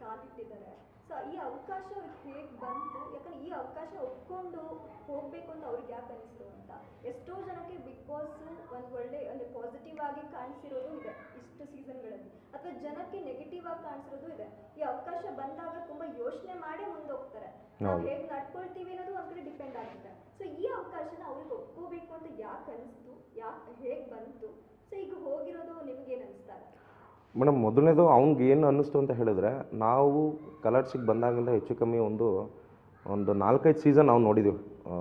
ಕಾಲಿಟ್ಟಿದ್ದಾರೆ so ಈ ಅವಕಾಶ ಅವ್ರಿಗೆ ಹೇಗೆ ಬಂತು ಯಾಕಂದ್ರೆ ಈ ಅವಕಾಶ ಒಪ್ಕೊಂಡು ಹೋಗಬೇಕು ಅಂತ ಅವ್ರಿಗೆ ಯಾಕೆ ಅನಿಸ್ತು ಅಂತ ಎಷ್ಟೋ ಜನಕ್ಕೆ ಬಿಗ್ ಬಾಸ್ ಒಂದು ಒಳ್ಳೆ ಅಂದರೆ ಪಾಸಿಟಿವ್ ಆಗಿ ಕಾಣಿಸಿರೋದು ಇದೆ ಇಷ್ಟು ಸೀಸನ್ಗಳಲ್ಲಿ ಅಥವಾ ಜನಕ್ಕೆ ನೆಗೆಟಿವ್ ಆಗಿ ಕಾಣಿಸಿರೋದು ಇದೆ ಈ ಅವಕಾಶ ಬಂದಾಗ ತುಂಬ ಯೋಚನೆ ಮಾಡಿ ಮುಂದೆ ಹೋಗ್ತಾರೆ ನಾವು ಹೌದು. ಹೇಗೆ ನಡ್ಕೊಳ್ತೀವಿ ಅನ್ನೋದು ಒಂದ್ ಕಡೆ ಡಿಪೆಂಡ್ ಆಗುತ್ತೆ ಸೊ ಈ ಅವಕಾಶನ ಅವ್ರಿಗೆ ಒಪ್ಕೋಬೇಕು ಅಂತ ಯಾಕೆ ಅನಿಸ್ತು ಯಾಕೆ ಹೇಗೆ ಬಂತು ಸೊ ಈಗ ಹೋಗಿರೋದು ನಿಮ್ಗೇನು ಅನಿಸ್ತಾ ಇದೆ ಮೇಡಮ್ ಮೊದಲನೇದು ಅವ್ನಿಗೆ ಏನು ಅನ್ನಿಸ್ತು ಅಂತ ಹೇಳಿದ್ರೆ ನಾವು ಕಲರ್ಸಿಗೆ ಬಂದಾಗಿಂದ ಹೆಚ್ಚು ಕಮ್ಮಿ ಒಂದು ಒಂದು ನಾಲ್ಕೈದು ಸೀಸನ್ ನಾವು ನೋಡಿದ್ದೀವಿ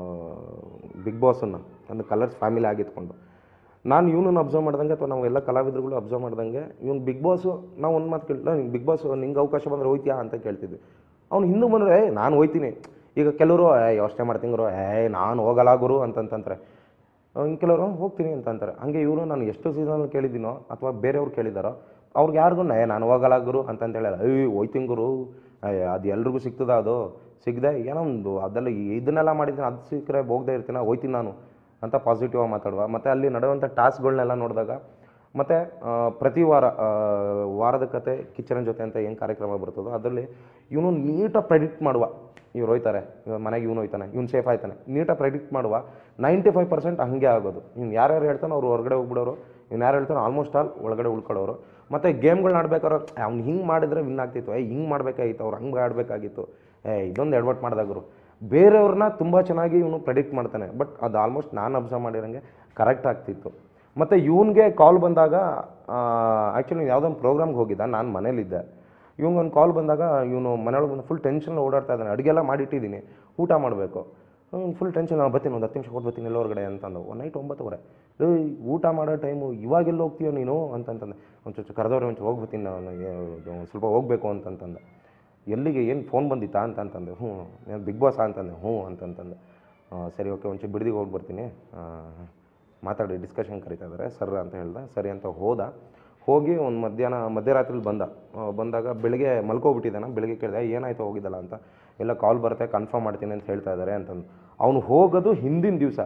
ಬಿಗ್ ಬಾಸನ್ನು ಒಂದು ಕಲರ್ಸ್ ಫ್ಯಾಮಿಲಿ ಆಗಿತ್ಕೊಂಡು ನಾನು ಇವನನ್ನು ಅಬ್ಸರ್ವ್ ಮಾಡ್ದಂಗೆ ಅಥವಾ ನಾವು ಎಲ್ಲ ಕಲಾವಿದರುಗಳು ಅಬ್ಸರ್ವ್ ಮಾಡ್ದಂಗೆ ಇವ್ನು ಬಿಗ್ ಬಾಸು ನಾವು ಒಂದು ಮಾತು ಕೇಳಿಲ್ಲ ಬಿಗ್ ಬಾಸ್ ನಿಂಗೆ ಅವಕಾಶ ಬಂದರೆ ಹೋಯ್ತೀಯಾ ಅಂತ ಕೇಳ್ತಿದ್ವಿ ಅವ್ನು ಹಿಂದೆ ಬಂದರೆ ಏ ನಾನು ಹೋಯ್ತೀನಿ ಈಗ ಕೆಲವರು ಏ ಯೋಚನೆ ಮಾಡ್ತೀನಿ ಗುರು ಏ ನಾನು ಹೋಗಲ್ಲ ಗುರು ಅಂತಂತಂತಾರೆ ಇನ್ನು ಕೆಲವರು ಹೋಗ್ತೀನಿ ಅಂತ ಅಂತಾರೆ ಹಂಗೆ ಇವರು ನಾನು ಎಷ್ಟು ಸೀಸನಲ್ಲಿ ಕೇಳಿದ್ದೀನೋ ಅಥವಾ ಬೇರೆಯವ್ರು ಕೇಳಿದಾರೋ ಅವ್ರಿಗೆ ಯಾರಿಗೂ ಏ ನಾನು ಹೋಗಲ್ಲ ಗುರು ಅಂತಂತ ಹೇಳಲ್ಲ ಏಯ್ ಹೋಯ್ತೀನಿ ಗುರು ಅಯ್ಯ, ಅದು ಎಲ್ರಿಗೂ ಸಿಗ್ತದ ಅದು ಸಿಗದೆ ಏನೋ ಒಂದು ಅದೆಲ್ಲ ಇದನ್ನೆಲ್ಲ ಮಾಡಿದ್ದೀನಿ ಅದು ಸಿಕ್ಕರೆ ಹೋಗದೆ ಇರ್ತೀನಿ ಹೋಯ್ತೀನಿ ನಾನು ಅಂತ ಪಾಸಿಟಿವ್ ಆಗಿ ಮಾತಾಡುವ ಮತ್ತು ಅಲ್ಲಿ ನಡೆಯುವಂಥ ಟಾಸ್ಕ್ಗಳನ್ನೆಲ್ಲ ನೋಡಿದಾಗ ಮತ್ತು ಪ್ರತಿ ವಾರ ಆ, ವಾರದ ಕತೆ ಕಿಚನ್ ಜೊತೆ ಅಂತ ಏನು ಕಾರ್ಯಕ್ರಮ ಬರ್ತದೋ ಅದರಲ್ಲಿ ಇವನು ನೀಟಾಗಿ ಪ್ರೆಡಿಕ್ಟ್ ಮಾಡುವ ಇವ್ರು ಹೋಯ್ತಾರೆ ಇವಾಗ ಮನೆಗೆ ಇವನು ಹೋಯ್ತಾನೆ ಇವ್ನು ಸೇಫ್ ಆಯ್ತಾನೆ ನೀಟಾಗಿ ಪ್ರೆಡಿಕ್ಟ್ ಮಾಡುವ ನೈಂಟಿ ಫೈವ್ ಪರ್ಸೆಂಟ್ ಹಂಗೆ ಆಗೋದು ಇವ್ನು ಯಾರ್ಯಾರು ಹೇಳ್ತಾನೋ ಅವ್ರು ಹೊರಗಡೆ ಹೋಗ್ಬಿಡೋರು ಇವ್ನು ಯಾರು ಹೇಳ್ತಾನೋ ಆಲ್ಮೋಸ್ಟ್ ಆಲ್ ಒಳಗಡೆ ಉಳ್ಕೊಳ್ಳೋರು ಮತ್ತು ಗೇಮ್ಗಳನ್ನ ಆಡ್ಬೇಕಾದ್ರೆ ಅವ್ನು ಹಿಂಗೆ ಮಾಡಿದ್ರೆ ವಿನ್ ಆಗ್ತಿತ್ತು ಏ ಹಿಂಗೆ ಮಾಡಬೇಕಾಗಿತ್ತು ಅವ್ರು ಹಂಗೆ ಆಡಬೇಕಾಗಿತ್ತು ಏ ಇದೊಂದು ಎಡ್ವರ್ಟ್ ಮಾಡಿದಾಗರು ಬೇರೆಯವ್ರನ್ನ ತುಂಬ ಚೆನ್ನಾಗಿ ಇವನು ಪ್ರೆಡಿಕ್ಟ್ ಮಾಡ್ತಾನೆ ಬಟ್ ಅದು ಆಲ್ಮೋಸ್ಟ್ ನಾನು ಅಬ್ಸರ್ವ್ ಮಾಡಿರೋಂಗೆ ಕರೆಕ್ಟ್ ಆಗ್ತಿತ್ತು ಮತ್ತು ಇವನಿಗೆ ಕಾಲ್ ಬಂದಾಗ ಆ್ಯಕ್ಚುಲಿ ಯಾವುದೋ ಒಂದು ಪ್ರೋಗ್ರಾಮ್ಗೆ ಹೋಗಿದ್ದ ನಾನು ಮನೇಲಿದ್ದೆ ಇವಂಗೊಂದು ಕಾಲ್ ಬಂದಾಗ ಇವನು ಮನೆಯೊಳಗೆ ಬಂದು ಫುಲ್ ಟೆನ್ಷನ್ ಓಡಾಡ್ತಾ ಇದ್ದಾನೆ ಅಡುಗೆಲ್ಲ ಮಾಡಿಟ್ಟಿದ್ದೀನಿ ಊಟ ಮಾಡಬೇಕು ಫುಲ್ ಟೆನ್ಷನ್ ನಾನು ಬರ್ತೀನಿ ಒಂದು ಹತ್ತು ನಿಮಿಷ ಕೊಟ್ಟು ಬರ್ತೀನಿ ಎಲ್ಲ ಹೊರಗಡೆ ಅಂತಂದು ಒಂದು ನೈಟ್ ಒಂಬತ್ತುವರೆ ಏಯ್ ಊಟ ಮಾಡೋ ಟೈಮು ಇವಾಗೆಲ್ಲ ಹೋಗ್ತೀಯೋ ನೀನು ಅಂತಂತಂದೆ ಒಂದು ಚೂರು ಕರೆದವ್ರೆ ಒಂಚೂರು ಹೋಗ್ಬರ್ತೀನಿ ನಾನು ಏ, ಇದು ಒಂದ್ ಸ್ವಲ್ಪ ಹೋಗಬೇಕು ಅಂತಂತಂದೆ ಎಲ್ಲಿಗೆ ಏನು ಫೋನ್ ಬಂದಿತ್ತಾ ಅಂತಂತಂದೆ ಹ್ಞೂ ನಾನು ಬಿಗ್ ಬಾಸ್ ಅಂತಂದೆ ಹ್ಞೂ ಅಂತಂತಂದೆ ಆ, ಸರಿ ಓಕೆ ಒಂಚೂರು ಬಿಡದಿಗೆ ಹೋಗಿ ಬರ್ತೀನಿ ಆ, ಮಾತಾಡಿ ಡಿಸ್ಕಷನ್ ಕರಿತಾ ಇದ್ದಾರೆ ಸರ್ ಅಂತ ಹೇಳ್ದೆ ಸರಿ ಅಂತ ಹೋದ ಹೋಗಿ ಒಂದು ಮಧ್ಯಾಹ್ನ ಮಧ್ಯರಾತ್ರಿಲಿ ಬಂದ ಆ, ಬಂದಾಗ ಬೆಳಿಗ್ಗೆ ಮಲ್ಕೋಬಿಟ್ಟಿದ್ದಾನೆ ಬೆಳಿಗ್ಗೆ ಕೇಳಿದೆ ಏನಾಯ್ತು ಹೋಗಿದ್ದಲ್ಲ ಅಂತ ಎಲ್ಲ ಕಾಲ್ ಬರುತ್ತೆ ಕನ್ಫರ್ಮ್ ಮಾಡ್ತೀನಿ ಅಂತ ಹೇಳ್ತಾ ಇದ್ದಾರೆ ಅಂತಂದು ಅವನು ಹೋಗೋದು ಹಿಂದಿನ ದಿವಸ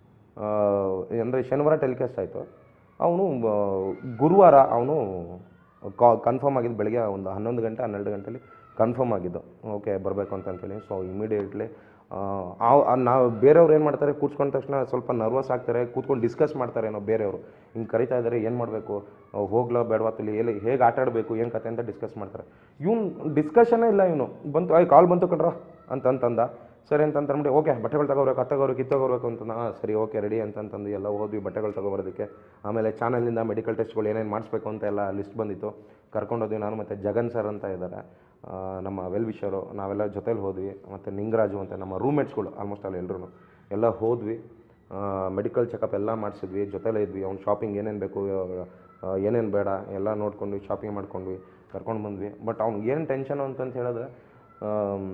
ಅಂದರೆ ಶನಿವಾರ ಟೆಲಿಕಾಸ್ಟ್ ಆಯಿತು ಅವನು ಗುರುವಾರ ಅವನು ಕಾ ಕನ್ಫರ್ಮ್ ಆಗಿದ್ದು ಬೆಳಗ್ಗೆ ಒಂದು ಹನ್ನೊಂದು ಗಂಟೆ ಹನ್ನೆರಡು ಗಂಟೆಲಿ ಕನ್ಫರ್ಮ್ ಆಗಿದ್ದು ಓಕೆ ಬರಬೇಕು ಅಂತ ಅಂತೇಳಿ ಸೊ ಇಮಿಡಿಯೇಟ್ಲಿ ನಾವು ಬೇರೆಯವ್ರು ಏನು ಮಾಡ್ತಾರೆ ಕೂತ್ಕೊಂಡ ತಕ್ಷಣ ಸ್ವಲ್ಪ ನರ್ವಸ್ ಆಗ್ತಾರೆ ಕೂತ್ಕೊಂಡು ಡಿಸ್ಕಸ್ ಮಾಡ್ತಾರೆ ಏನೋ ಬೇರೆಯವರು ಹಿಂಗೆ ಕರಿತಾ ಇದ್ದಾರೆ ಏನು ಮಾಡಬೇಕು ಹೋಗ್ಲೋ ಬೇಡವಾ ತಿಳಿ ಎಲ್ಲಿ ಹೇಗೆ ಆಟ ಆಡಬೇಕು ಏನು ಕತೆ ಅಂತ ಡಿಸ್ಕಸ್ ಮಾಡ್ತಾರೆ ಇವ್ನು ಡಿಸ್ಕಷನ್ನೇ ಇಲ್ಲ ಇವನು ಬಂತು ಆಯ್ ಕಾಲ್ ಬಂತು ಕಣ್ರ ಅಂತಂತಂದ ಸರಿ ಅಂತ ಅಂದ್ಬಿಟ್ಟು ಓಕೆ ಬಟ್ಟೆಗಳು ತಗೋಬೇಕು ಅದು ತಗೋಬೇಕು ಇದು ತಗೋಬೇಕು ಅಂತಂದ ಹಾಂ ಸರಿ ಓಕೆ ರೆಡಿ ಅಂತಂತಂದು ಎಲ್ಲ ಹೋದ್ವಿ ಬಟ್ಟೆಗಳು ತಗೊಬರೋದಕ್ಕೆ ಆಮೇಲೆ ಚಾನಲಿಂದ ಮೆಡಿಕಲ್ ಟೆಸ್ಟ್ಗಳು ಏನೇನು ಮಾಡಿಸ್ಬೇಕು ಅಂತ ಎಲ್ಲ ಲಿಸ್ಟ್ ಬಂದಿತ್ತು ಕರ್ಕೊಂಡೋದ್ವಿ ನಾನು ಮತ್ತು ಜಗನ್ ಸರ್ ಅಂತ ಇದ್ದಾರೆ ಆ, ನಮ್ಮ ವೆಲ್ ವಿಷರು ನಾವೆಲ್ಲ ಜೊತೇಲಿ ಹೋದ್ವಿ ಮತ್ತು ನಿಂಗರಾಜು ಅಂತ ನಮ್ಮ ರೂಮ್ಮೇಟ್ಸ್ಗಳು ಆಲ್ಮೋಸ್ಟ್ ಅಲ್ಲಿ ಎಲ್ಲರೂ ಎಲ್ಲ ಹೋದ್ವಿ ಮೆಡಿಕಲ್ ಚೆಕಪ್ ಎಲ್ಲ ಮಾಡಿಸಿದ್ವಿ ಜೊತೆಲೇ ಇದ್ವಿ ಅವ್ನು ಶಾಪಿಂಗ್ ಏನೇನು ಬೇಕು ಏನೇನು ಬೇಡ ಎಲ್ಲ ನೋಡ್ಕೊಂಡ್ವಿ ಶಾಪಿಂಗ್ ಮಾಡ್ಕೊಂಡ್ವಿ ಕರ್ಕೊಂಡು ಬಂದ್ವಿ ಬಟ್ ಅವ್ನಿಗೆ ಏನು ಟೆನ್ಷನ್ ಅಂತಂತ ಹೇಳಿದ್ರೆ ಆಮ್,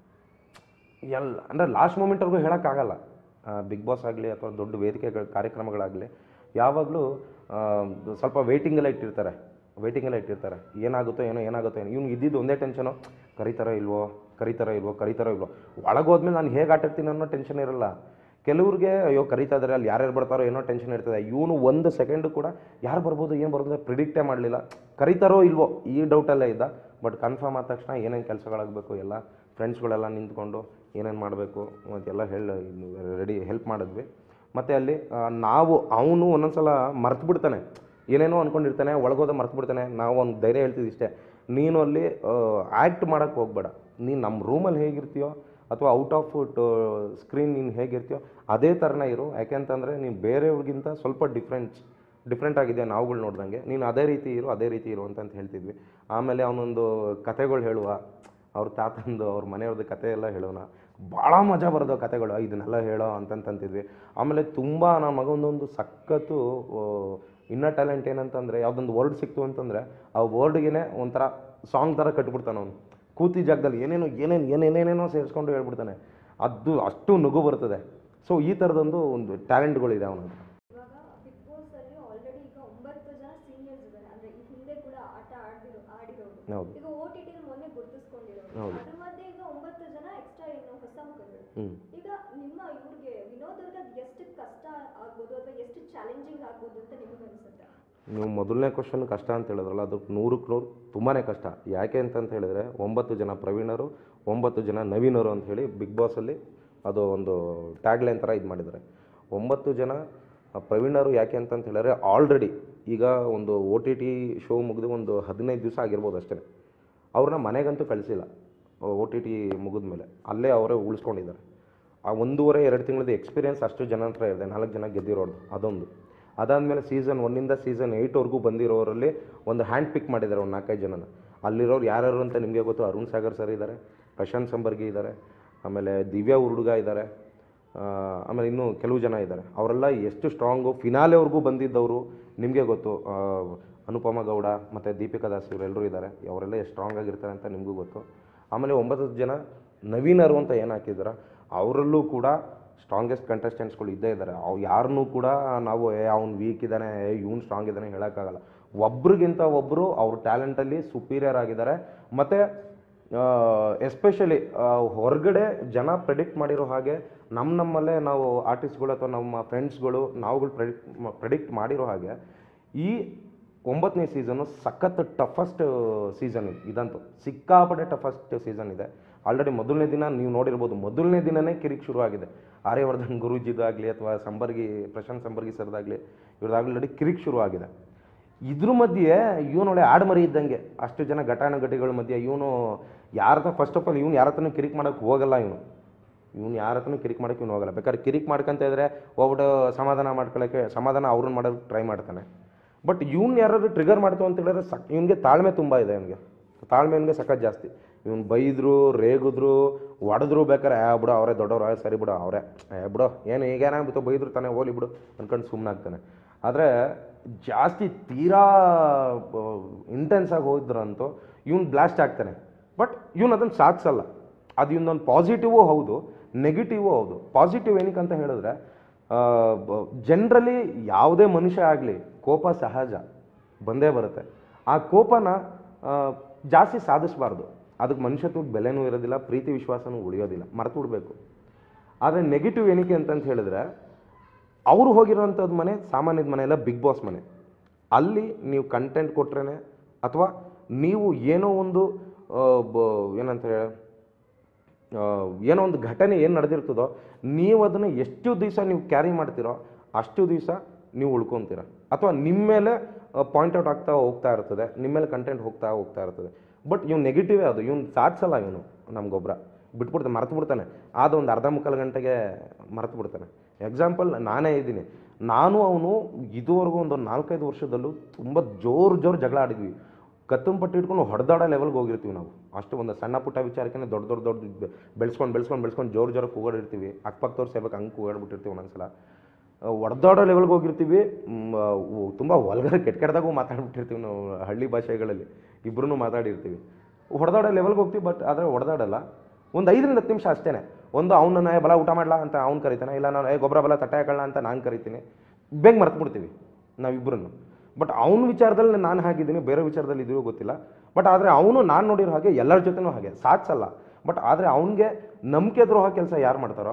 ಎಲ್ಲ ಅಂದರೆ ಲಾಸ್ಟ್ ಮೂಮೆಂಟ್ವರೆಗೂ ಹೇಳೋಕ್ಕಾಗಲ್ಲ ಬಿಗ್ ಬಾಸ್ ಆಗಲಿ ಅಥವಾ ದೊಡ್ಡ ವೇದಿಕೆಗಳ ಕಾರ್ಯಕ್ರಮಗಳಾಗಲಿ ಯಾವಾಗಲೂ ಸ್ವಲ್ಪ ವೇಟಿಂಗೆಲ್ಲ ಇಟ್ಟಿರ್ತಾರೆ ವೇಟಿಂಗೆಲ್ಲ ಇಟ್ಟಿರ್ತಾರೆ ಏನಾಗುತ್ತೋ ಏನೋ ಏನಾಗುತ್ತೋ ಏನೋ ಇವ್ನು ಇದ್ದಿದ್ದು ಒಂದೇ ಟೆನ್ಷನು ಕರೀತಾರೋ ಇಲ್ವೋ ಕರೀತಾರೋ ಇಲ್ವೋ ಕರೀತಾರೋ ಇಲ್ವೋ ಒಳಗೆ ಹೋದ್ಮೇಲೆ ನಾನು ಹೇಗೆ ಆಟ ಆಡ್ತೀನಿ ಅನ್ನೋ ಟೆನ್ಷನ್ ಇರಲ್ಲ ಕೆಲವ್ರಿಗೆ ಅಯ್ಯೋ ಕರೀತಾ ಇದ್ದಾರೆ ಅಲ್ಲಿ ಯಾರ್ಯಾರು ಬರ್ತಾರೋ ಏನೋ ಟೆನ್ಷನ್ ಇರ್ತದೆ ಇವನು ಒಂದು ಸೆಕೆಂಡು ಕೂಡ ಯಾರು ಬರ್ಬೋದು ಏನು ಬರ್ಬೋದು ಪ್ರಿಡಿಕ್ಟೇ ಮಾಡಲಿಲ್ಲ ಕರೀತಾರೋ ಇಲ್ವೋ ಈ ಡೌಟಲ್ಲೇ ಇದ್ದ ಬಟ್ ಕನ್ಫರ್ಮ್ ಆದ ತಕ್ಷಣ ಏನೇನು ಕೆಲಸಗಳಾಗಬೇಕು ಎಲ್ಲ ಫ್ರೆಂಡ್ಸ್ಗಳೆಲ್ಲ ನಿಂತ್ಕೊಂಡು ಏನೇನು ಮಾಡಬೇಕು ಮತ್ತೆಲ್ಲ ಹೇಳಿ ರೆಡಿ ಹೆಲ್ಪ್ ಮಾಡಿದ್ವಿ ಮತ್ತು ಅಲ್ಲಿ ಆ, ನಾವು ಅವನು ಒಂದೊಂದ್ಸಲ ಮರ್ತು ಬಿಡ್ತಾನೆ ಏನೇನೋ ಅಂದ್ಕೊಂಡಿರ್ತಾನೆ ಒಳಗೋದ ಮರ್ತು ಬಿಡ್ತಾನೆ ನಾವು ಒಂದು ಧೈರ್ಯ ಹೇಳ್ತಿದ್ವಿ ಇಷ್ಟೇ ನೀನು ಅಲ್ಲಿ ಆ್ಯಕ್ಟ್ ಮಾಡೋಕ್ಕೆ ಹೋಗಬೇಡ ನೀನು ನಮ್ಮ ರೂಮಲ್ಲಿ ಹೇಗಿರ್ತೀಯೋ ಅಥವಾ ಔಟ್ ಆಫ್ ಸ್ಕ್ರೀನ್ ನೀನು ಹೇಗಿರ್ತೀಯೋ ಅದೇ ಥರನೇ ಇರು ಯಾಕೆಂತಂದರೆ ನೀನು ಬೇರೆಯವ್ರಿಗಿಂತ ಸ್ವಲ್ಪ ಡಿಫ್ರೆಂಟ್ಸ್ ಡಿಫ್ರೆಂಟ್ ಆಗಿದೆ ನಾವುಗಳು ನೋಡ್ದಂಗೆ ನೀನು ಅದೇ ರೀತಿ ಇರು ಅದೇ ರೀತಿ ಇರು ಅಂತಂತ ಹೇಳ್ತಿದ್ವಿ ಆಮೇಲೆ ಅವನೊಂದು ಕತೆಗಳು ಹೇಳುವ ಅವ್ರ ತಾತಂದು ಅವ್ರ ಮನೆಯವ್ರದ್ದು ಕತೆ ಎಲ್ಲ ಹೇಳೋಣ ಭಾಳ ಮಜಾ ಬರೋದು ಕತೆಗಳು ಇದನ್ನೆಲ್ಲ ಹೇಳೋ ಅಂತಂತಂತಿದ್ವಿ ಆಮೇಲೆ ತುಂಬ ನಮ್ಮ ಮಗಂದೊಂದು ಸಖತ್ತು ಇನ್ನರ್ ಟ್ಯಾಲೆಂಟ್ ಏನಂತಂದರೆ ಯಾವುದೊಂದು ವರ್ಡ್ ಸಿಕ್ತು ಅಂತಂದರೆ ಆ ವರ್ಡ್ಗೆ ಒಂಥರ ಸಾಂಗ್ ಥರ ಕಟ್ಬಿಡ್ತಾನೆ ಅವನು ಕೂತಿ ಜಾಗದಲ್ಲಿ ಏನೇನೋ ಏನೇನು ಏನೇನೇನೇನೋ ಸೇರಿಸ್ಕೊಂಡು ಹೇಳ್ಬಿಡ್ತಾನೆ ಅದು ಅಷ್ಟು ನಗು ಬರ್ತದೆ ಸೊ ಈ ಥರದೊಂದು ಒಂದು ಟ್ಯಾಲೆಂಟ್ಗಳಿದೆ ಅವನ ಹತ್ರ ಇವಾಗ ಬಿಗ್ ಬಾಸ್ ಅಲ್ಲಿ ಆಲ್ರೆಡಿ ಈಗ ಒಂಬತ್ತು ಜನ ಸೀನಿಯರ್ಸ್ ಇದ್ದಾರೆ ಅಂದ್ರೆ ಈ ಹಿಂದೆ ಕೂಡ ಆಟ ಆಡಿರೋ ಆಡಿರೋರು ಹೌದು ಈಗ ಓ ಟಿ ಟಿ ಮೊನ್ನೆ ಗುರುತಿಸ್ಕೊಂಡಿರೋರು ಹೌದು. ಅದ್ರ ಮಧ್ಯೆ ಈಗ ಒಂಬತ್ತು ಜನ ಎಕ್ಸ್ಟ್ರಾ ಇನ್ನು ಹೊಸ ಮುಖಗಳು ಹ್ಞೂ ಈಗ ನಿಮ್ಮ ಇವ್ರಿಗೆ ವಿನೋದ್ ಅವ್ರಿಗೆ ಅದು ಎಷ್ಟು ಕಷ್ಟ ಆಗ್ಬೋದು ಅಥವಾ ಎಷ್ಟು ಚಾಲೆಂಜಿಂಗ್ ಆಗ್ಬೋದು ಅಂತ ನಿಮಗೆ ಅನ್ಸುತ್ತೆ ನೀವು ಮೊದಲನೇ ಕ್ವಶನ್ ಕಷ್ಟ ಅಂತ ಹೇಳಿದ್ರಲ್ಲ ಅದು ನೂರಕ್ಕೆ ನೂರು ತುಂಬಾ ಕಷ್ಟ ಯಾಕೆ ಅಂತಂತ ಹೇಳಿದ್ರೆ ಒಂಬತ್ತು ಜನ ಪ್ರವೀಣರು ಒಂಬತ್ತು ಜನ ನವೀನರು ಅಂತ ಹೇಳಿ ಬಿಗ್ ಬಾಸಲ್ಲಿ ಅದು ಒಂದು ಟ್ಯಾಗ್ಲೈನ್ ಥರ ಇದು ಮಾಡಿದ್ದಾರೆ ಒಂಬತ್ತು ಜನ ಆ, ಪ್ರವೀಣರು ಯಾಕೆ ಅಂತಂತ ಹೇಳಿದ್ರೆ ಆಲ್ರೆಡಿ ಈಗ ಒಂದು ಒ ಟಿ ಟಿ ಶೋ ಮುಗಿದು ಒಂದು ಹದಿನೈದು ದಿವಸ ಆಗಿರ್ಬೋದು ಅಷ್ಟೇ ಅವ್ರನ್ನ ಮನೆಗಂತೂ ಕಳಿಸಿಲ್ಲ ಒ ಟಿ ಟಿ ಮುಗಿದ ಮೇಲೆ ಅಲ್ಲೇ ಅವರೇ ಉಳಿಸ್ಕೊಂಡಿದ್ದಾರೆ ಆ ಒಂದೂವರೆ ಎರಡು ತಿಂಗಳದ ಎಕ್ಸ್ಪೀರಿಯನ್ಸ್ ಅಷ್ಟು ಜನ ಹತ್ರ ಇದೆ ನಾಲ್ಕು ಜನ ಗೆದ್ದಿರೋದು ಅದೊಂದು ಅದಾದಮೇಲೆ ಸೀಸನ್ ಒನ್ನಿಂದ ಸೀಸನ್ ಏಯ್ಟ್ವರೆಗೂ ಬಂದಿರೋರಲ್ಲಿ ಒಂದು ಹ್ಯಾಂಡ್ ಪಿಕ್ ಮಾಡಿದ್ದಾರೆ ಒಂದು ನಾಲ್ಕೈದು ಜನನ ಅಲ್ಲಿರೋರು ಯಾರ್ಯಾರು ಅಂತ ನಿಮಗೆ ಗೊತ್ತು ಅರುಣ್ ಸಾಗರ್ ಸರ್ ಇದ್ದಾರೆ ಪ್ರಶಾಂತ್ ಸಂಬರ್ಗಿ ಇದ್ದಾರೆ ಆಮೇಲೆ ದಿವ್ಯಾ ಉರುಡುಗ ಇದ್ದಾರೆ ಆ, ಆಮೇಲೆ ಇನ್ನೂ ಕೆಲವು ಜನ ಇದ್ದಾರೆ ಅವರೆಲ್ಲ ಎಷ್ಟು ಸ್ಟ್ರಾಂಗು ಫಿನಾಲೆವರೆಗೂ ಬಂದಿದ್ದವರು ನಿಮಗೆ ಗೊತ್ತು ಆ, ಅನುಪಮ ಗೌಡ ಮತ್ತು ದೀಪಿಕಾ ದಾಸ್ ಇವರೆಲ್ಲರೂ ಇದ್ದಾರೆ ಅವರೆಲ್ಲ ಎಷ್ಟು ಸ್ಟ್ರಾಂಗ್ ಆಗಿರ್ತಾರೆ ಅಂತ ನಿಮಗೂ ಗೊತ್ತು ಆಮೇಲೆ ಒಂಬತ್ತು ಜನ ನವೀನರು ಅಂತ ಏನು ಹಾಕಿದಾರೆ ಅವರಲ್ಲೂ ಕೂಡ ಸ್ಟ್ರಾಂಗೆಸ್ಟ್ ಕಂಟೆಸ್ಟೆಂಟ್ಸ್ಗಳು ಇದ್ದೇ ಇದ್ದಾರೆ ಅವು ಯಾರನ್ನೂ ಕೂಡ ನಾವು ಏ ಅವ್ನು ವೀಕ್ ಇದ್ದಾನೆ ಏ ಇವ್ನು ಸ್ಟ್ರಾಂಗ್ ಇದ್ದಾನೆ ಹೇಳೋಕ್ಕಾಗಲ್ಲ ಒಬ್ರಿಗಿಂತ ಒಬ್ಬರು ಅವ್ರ ಟ್ಯಾಲೆಂಟಲ್ಲಿ ಸುಪೀರಿಯರ್ ಆಗಿದ್ದಾರೆ ಮತ್ತು ಎಸ್ಪೆಷಲಿ ಹೊರಗಡೆ ಜನ ಪ್ರೆಡಿಕ್ಟ್ ಮಾಡಿರೋ ಹಾಗೆ ನಮ್ಮ ನಮ್ಮಲ್ಲೇ ನಾವು ಆರ್ಟಿಸ್ಟ್ಗಳು ಅಥವಾ ನಮ್ಮ ಫ್ರೆಂಡ್ಸ್ಗಳು ನಾವುಗಳು ಪ್ರೆಡಿಕ್ಟ್ ಪ್ರೆಡಿಕ್ಟ್ ಮಾಡಿರೋ ಹಾಗೆ ಈ ಒಂಬತ್ತನೇ ಸೀಸನು ಸಖತ್ ಟಫಸ್ಟ್ ಸೀಸನ್ ಇದಂತೂ ಸಿಕ್ಕಾಪಟ್ಟೆ ಟಫಸ್ಟ್ ಸೀಸನ್ ಇದೆ ಆಲ್ರೆಡಿ ಮೊದಲನೇ ದಿನ ನೀವು ನೋಡಿರ್ಬೋದು ಮೊದಲನೇ ದಿನನೇ ಕಿರಿಕ್ ಶುರು ಆಗಿದೆ ಆರ್ಯವರ್ಧನ್ ಗುರೂಜಿದಾಗಲಿ ಅಥವಾ ಸಂಬರ್ಗಿ ಪ್ರಶಾಂತ್ ಸಂಬರ್ಗಿ ಸರ್ದಾಗಲಿ ಇವ್ರದ್ದಾಗಲಿ ಕಿರಿಕ್ ಶುರು ಆಗಿದೆ ಇದ್ರ ಮಧ್ಯೆ ಇವನು ಒಳ್ಳೆ ಆಡ್ಮರಿ ಇದ್ದಂಗೆ ಅಷ್ಟು ಜನ ಘಟಾನುಘಟಿಗಳ ಮಧ್ಯೆ ಇವನು ಯಾರ ಫಸ್ಟ್ ಆಫ್ ಆಲ್ ಇವ್ನು ಯಾರ ಹತ್ರನೂ ಕಿರಿಕ್ ಮಾಡೋಕ್ಕೆ ಹೋಗಲ್ಲ ಇವನು ಇವ್ನು ಯಾರ ಹತ್ರನೂ ಕಿರಿಕ್ ಮಾಡೋಕ್ಕೆ ಇವ್ನು ಹೋಗಲ್ಲ ಬೇಕಾದ್ರೆ ಕಿರಿಕ್ ಮಾಡ್ಕೊಂತ ಇದ್ರೆ ಹೋಗ್ಬಿಟ್ಟು ಸಮಾಧಾನ ಮಾಡ್ಕೊಳ್ಳೋಕ್ಕೆ ಸಮಾಧಾನ ಅವ್ರನ್ನ ಮಾಡೋಕ್ಕೆ ಟ್ರೈ ಮಾಡ್ತಾನೆ ಬಟ್ ಇವ್ನು ಯಾರಾದ್ರು ಟ್ರಿಗರ್ ಮಾಡ್ತು ಅಂತ ಹೇಳಿದ್ರೆ ಸಕ್ ಇವನಿಗೆ ತಾಳ್ಮೆ ತುಂಬ ಇದೆ ಇವನಿಗೆ ತಾಳ್ಮೆ ಇವನಿಗೆ ಸಖತ್ ಜಾಸ್ತಿ ಇವ್ನು ಬೈದ್ರು ರೇಗಿದ್ರು ಹೊಡೆದ್ರು ಬೇಕಾರೆ ಏ ಬಿಡು ಅವರೇ ದೊಡ್ಡವ್ರು ಏ ಸರಿ ಬಿಡು ಅವರೇ ಏ ಬಿಡು ಏನು ಈಗೇನಾಗ್ಬಿಟ್ಟು ಬೈದ್ರು ತಾನೇ ಹೋಲಿ ಬಿಡು ಅನ್ಕೊಂಡು ಸುಮ್ಮನಾಗ್ತಾನೆ ಆದರೆ ಜಾಸ್ತಿ ತೀರಾ ಇಂಟೆನ್ಸ್ ಆಗಿ ಹೋದ್ರಂತೂ ಇವ್ನು ಬ್ಲಾಸ್ಟ್ ಆಗ್ತಾನೆ ಬಟ್ ಇವ್ನು ಅದನ್ನು ಸಾಧಿಸಲ್ಲ ಅದು ಇನ್ನೊಂದು ಪಾಸಿಟಿವು ಹೌದು ನೆಗೆಟಿವು ಹೌದು ಪಾಸಿಟಿವ್ ಏನಕ್ಕೆ ಅಂತ ಹೇಳಿದ್ರೆ ಜನ್ರಲಿ ಯಾವುದೇ ಮನುಷ್ಯ ಆಗಲಿ ಕೋಪ ಸಹಜ ಬಂದೇ ಬರುತ್ತೆ ಆ ಕೋಪನ ಆ, ಜಾಸ್ತಿ ಸಾಧಿಸಬಾರ್ದು ಅದಕ್ಕೆ ಮನುಷ್ಯತ್ವಕ್ಕೆ ಬೆಲೆನೂ ಇರೋದಿಲ್ಲ ಪ್ರೀತಿ ವಿಶ್ವಾಸನೂ ಉಳಿಯೋದಿಲ್ಲ ಮರೆತು ಬಿಡಬೇಕು ಆದರೆ ನೆಗೆಟಿವ್ ಏನಕ್ಕೆ ಅಂತಂತ ಹೇಳಿದ್ರೆ ಅವರು ಹೋಗಿರೋಂಥದ್ದು ಮನೆ ಸಾಮಾನ್ಯದ ಮನೆ ಎಲ್ಲ ಬಿಗ್ ಬಾಸ್ ಮನೆ ಅಲ್ಲಿ ನೀವು ಕಂಟೆಂಟ್ ಕೊಟ್ರೇ ಅಥವಾ ನೀವು ಏನೋ ಒಂದು ಆ, ಬ- ಏನಂತ ಹೇಳಿ ಆ, ಏನೋ ಒಂದು ಘಟನೆ ಏನು ನಡೆದಿರ್ತದೋ ನೀವು ಅದನ್ನು ಎಷ್ಟು ದಿವಸ ನೀವು ಕ್ಯಾರಿ ಮಾಡ್ತೀರೋ ಅಷ್ಟು ದಿವಸ ನೀವು ಉಳ್ಕೊತೀರ ಅಥವಾ ನಿಮ್ಮ ಮೇಲೆ ಪಾಯಿಂಟ್ ಔಟ್ ಆಗ್ತಾ ಹೋಗ್ತಾ ಇರ್ತದೆ ನಿಮ್ಮ ಮೇಲೆ ಕಂಟೆಂಟ್ ಹೋಗ್ತಾ ಹೋಗ್ತಾ ಇರ್ತದೆ ಬಟ್ ಇವ್ನು ನೆಗೆಟಿವೇ ಅದು ಇವ್ನು ಸಾಧಿಸಲ್ಲ ಇವನು ನಮ್ಗೊಬ್ಬರ ಬಿಟ್ಬಿಡ್ತಾನೆ ಮರೆತು ಬಿಡ್ತಾನೆ ಆದ ಒಂದು ಅರ್ಧ ಮುಕ್ಕಾಲು ಗಂಟೆಗೆ ಮರೆತು ಬಿಡ್ತಾನೆ ಎಕ್ಸಾಂಪಲ್ ನಾನೇ ಇದ್ದೀನಿ ನಾನು ಅವನು ಇದುವರೆಗೂ ಒಂದು ನಾಲ್ಕೈದು ವರ್ಷದಲ್ಲೂ ತುಂಬ ಜೋರು ಜೋರು ಜಗಳ ಆಡಿದ್ವಿ ಕತ್ತನ್ ಪಟ್ಟಿ ಇಟ್ಕೊಂಡು ಹೊಡೆದಾಡೋ ಲೆವೆಲ್ಗೆ ಹೋಗಿರ್ತೀವಿ ನಾವು ಅಷ್ಟು ಒಂದು ಸಣ್ಣ ಪುಟ್ಟ ವಿಚಾರಕ್ಕೆ ದೊಡ್ಡ ದೊಡ್ಡ ದೊಡ್ಡ ಬೆಳೆಸ್ಕೊಂಡು ಬೆಳೆಸ್ಕೊಂಡು ಬೆಳೆಸ್ಕೊಂಡು ಜೋರು ಜೋರು ಕೂಗಾಡಿರ್ತೀವಿ ಅಕ್ಕಪಕ್ಕದವ್ರು ಸೇರ್ಬೇಕು ಹಂಗೆ ಕೂಗಾಡ್ಬಿಟ್ಟಿರ್ತೀವಿ ಒಂದೊಂದ್ಸಲ ಹೊಡೆದಾಡೋ ಲೆವೆಲ್ಗೆ ಹೋಗಿರ್ತೀವಿ ತುಂಬ ಹೊಲ್ಗಡೆ ಕೆಟ್ಟ ಕೆಟ್ಟದಾಗೂ ಮಾತಾಡ್ಬಿಟ್ಟಿರ್ತೀವಿ ನಾವು ಹಳ್ಳಿ ಭಾಷೆಗಳಲ್ಲಿ ಇಬ್ಬರೂ ಮಾತಾಡಿರ್ತೀವಿ ಹೊಡೆದಾಡೋ ಲೆವೆಲ್ಗೆ ಹೋಗ್ತೀವಿ ಬಟ್ ಆದರೆ ಹೊಡೆದಾಡಲ್ಲ ಒಂದು ಐದರಿಂದ ಹತ್ತು ನಿಮಿಷ ಅಷ್ಟೇ ಒಂದು ಅವನನ್ನ ಬಲ ಊಟ ಮಾಡಲ ಅಂತ ಅವ್ನು ಕರಿತಾನೆ ಇಲ್ಲ ನಾನು ಏ ಗೊಬ್ಬರ ಬಲ ತಟ್ಟೆ ಹಾಕೊಳ್ಳ ಅಂತ ನಾನು ಕರಿತೀನಿ ಬೇಗ ಮರ್ತು ಬಿಡ್ತೀವಿ ನಾವಿಬ್ಬರನ್ನು ಬಟ್ ಅವನ ವಿಚಾರದಲ್ಲಿ ನಾನು ಹಾಗಿದ್ದೀನಿ ಬೇರೆ ವಿಚಾರದಲ್ಲಿ ಇದೆಯೋ ಗೊತ್ತಿಲ್ಲ ಬಟ್ ಆದರೆ ಅವನು ನಾನು ನೋಡಿರೋ ಹಾಗೆ ಎಲ್ಲರ ಜೊತೆನೂ ಹಾಗೆ ಸಾಧಿಸಲ್ಲ ಬಟ್ ಆದರೆ ಅವನಿಗೆ ನಂಬಿಕೆ ದ್ರೋಹ ಕೆಲಸ ಯಾರು ಮಾಡ್ತಾರೋ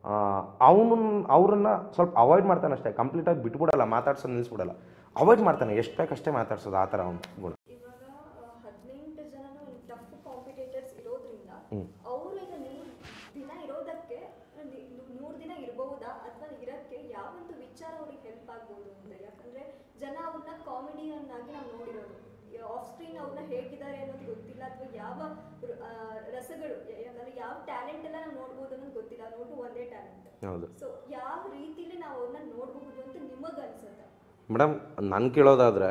ಅವನು ಅವ್ರನ್ನ ಸ್ವಲ್ಪ ಅವಾಯ್ಡ್ ಮಾಡ್ತಾನೆ ಅಷ್ಟೇ ಕಂಪ್ಲೀಟಾಗಿ ಬಿಟ್ಬಿಡಲ್ಲ ಮಾತಾಡ್ಸೋದು ನಿಲ್ಲಿಸ್ಬಿಡಲ್ಲ ಅವಾಯ್ಡ್ ಮಾಡ್ತಾನೆ ಎಷ್ಟು ಬೇಕಷ್ಟೇ ಮಾತಾಡ್ಸೋದು ಆ ಥರ ಅವ್ನು ಗುಣ ಇವಾಗ ಹದಿನೆಂಟು ಜನನು ಟಫ್ ಕಾಂಪಿಟೇಟರ್ಸ್ ಇರೋದ್ರಿಂದ ಹ್ಮ್. ಅವರು ಈಗ ನೂರು ದಿನ ಇರೋದಕ್ಕೆ ನೂರು ದಿನ ಇರಬಹುದಾ ಅಥವಾ ಇರಕ್ಕೆ ಯಾವೊಂದು ವಿಚಾರ ಅವ್ರಿಗೆ ಹೆಲ್ಪ್ ಆಗ್ಬೋದು ಅಂತ ಯಾಕಂದ್ರೆ ಜನ ಅವ್ರನ್ನ ಕಾಮಿಡಿಯನ್ನಾಗಿ ನಾವು ನೋಡಿರೋದು ಆಫ್ ಸ್ಕ್ರೀನ್ ಅವ್ರನ್ನ ಹೇಗಿದ್ದಾರೆ ಅನ್ನೋದು ಗೊತ್ತಿಲ್ಲ ಅಥವಾ ಯಾವ ರ- ಆ, ರಸಗಳು ಯಾ- ಯಾಕಂದ್ರೆ ಯಾವ ಟ್ಯಾಲೆಂಟ್ ಎಲ್ಲ ನಾವು ನೋಡ್ಬೋದು ಅನ್ನೋದು ಗೊತ್ತಿಲ್ಲ ನೋಟು ಒಂದೇ ಟ್ಯಾಲೆಂಟ್ ಹೌದು ಸೊ ಯಾವ ರೀತಿಲಿ ನಾವು ಅವ್ರನ್ನ ನೋಡಬಹುದು ಅಂತ ನಿಮಗೆ ಅನ್ಸುತ್ತೆ ಮೇಡಮ್ ನಾನು ಕೇಳೋದಾದರೆ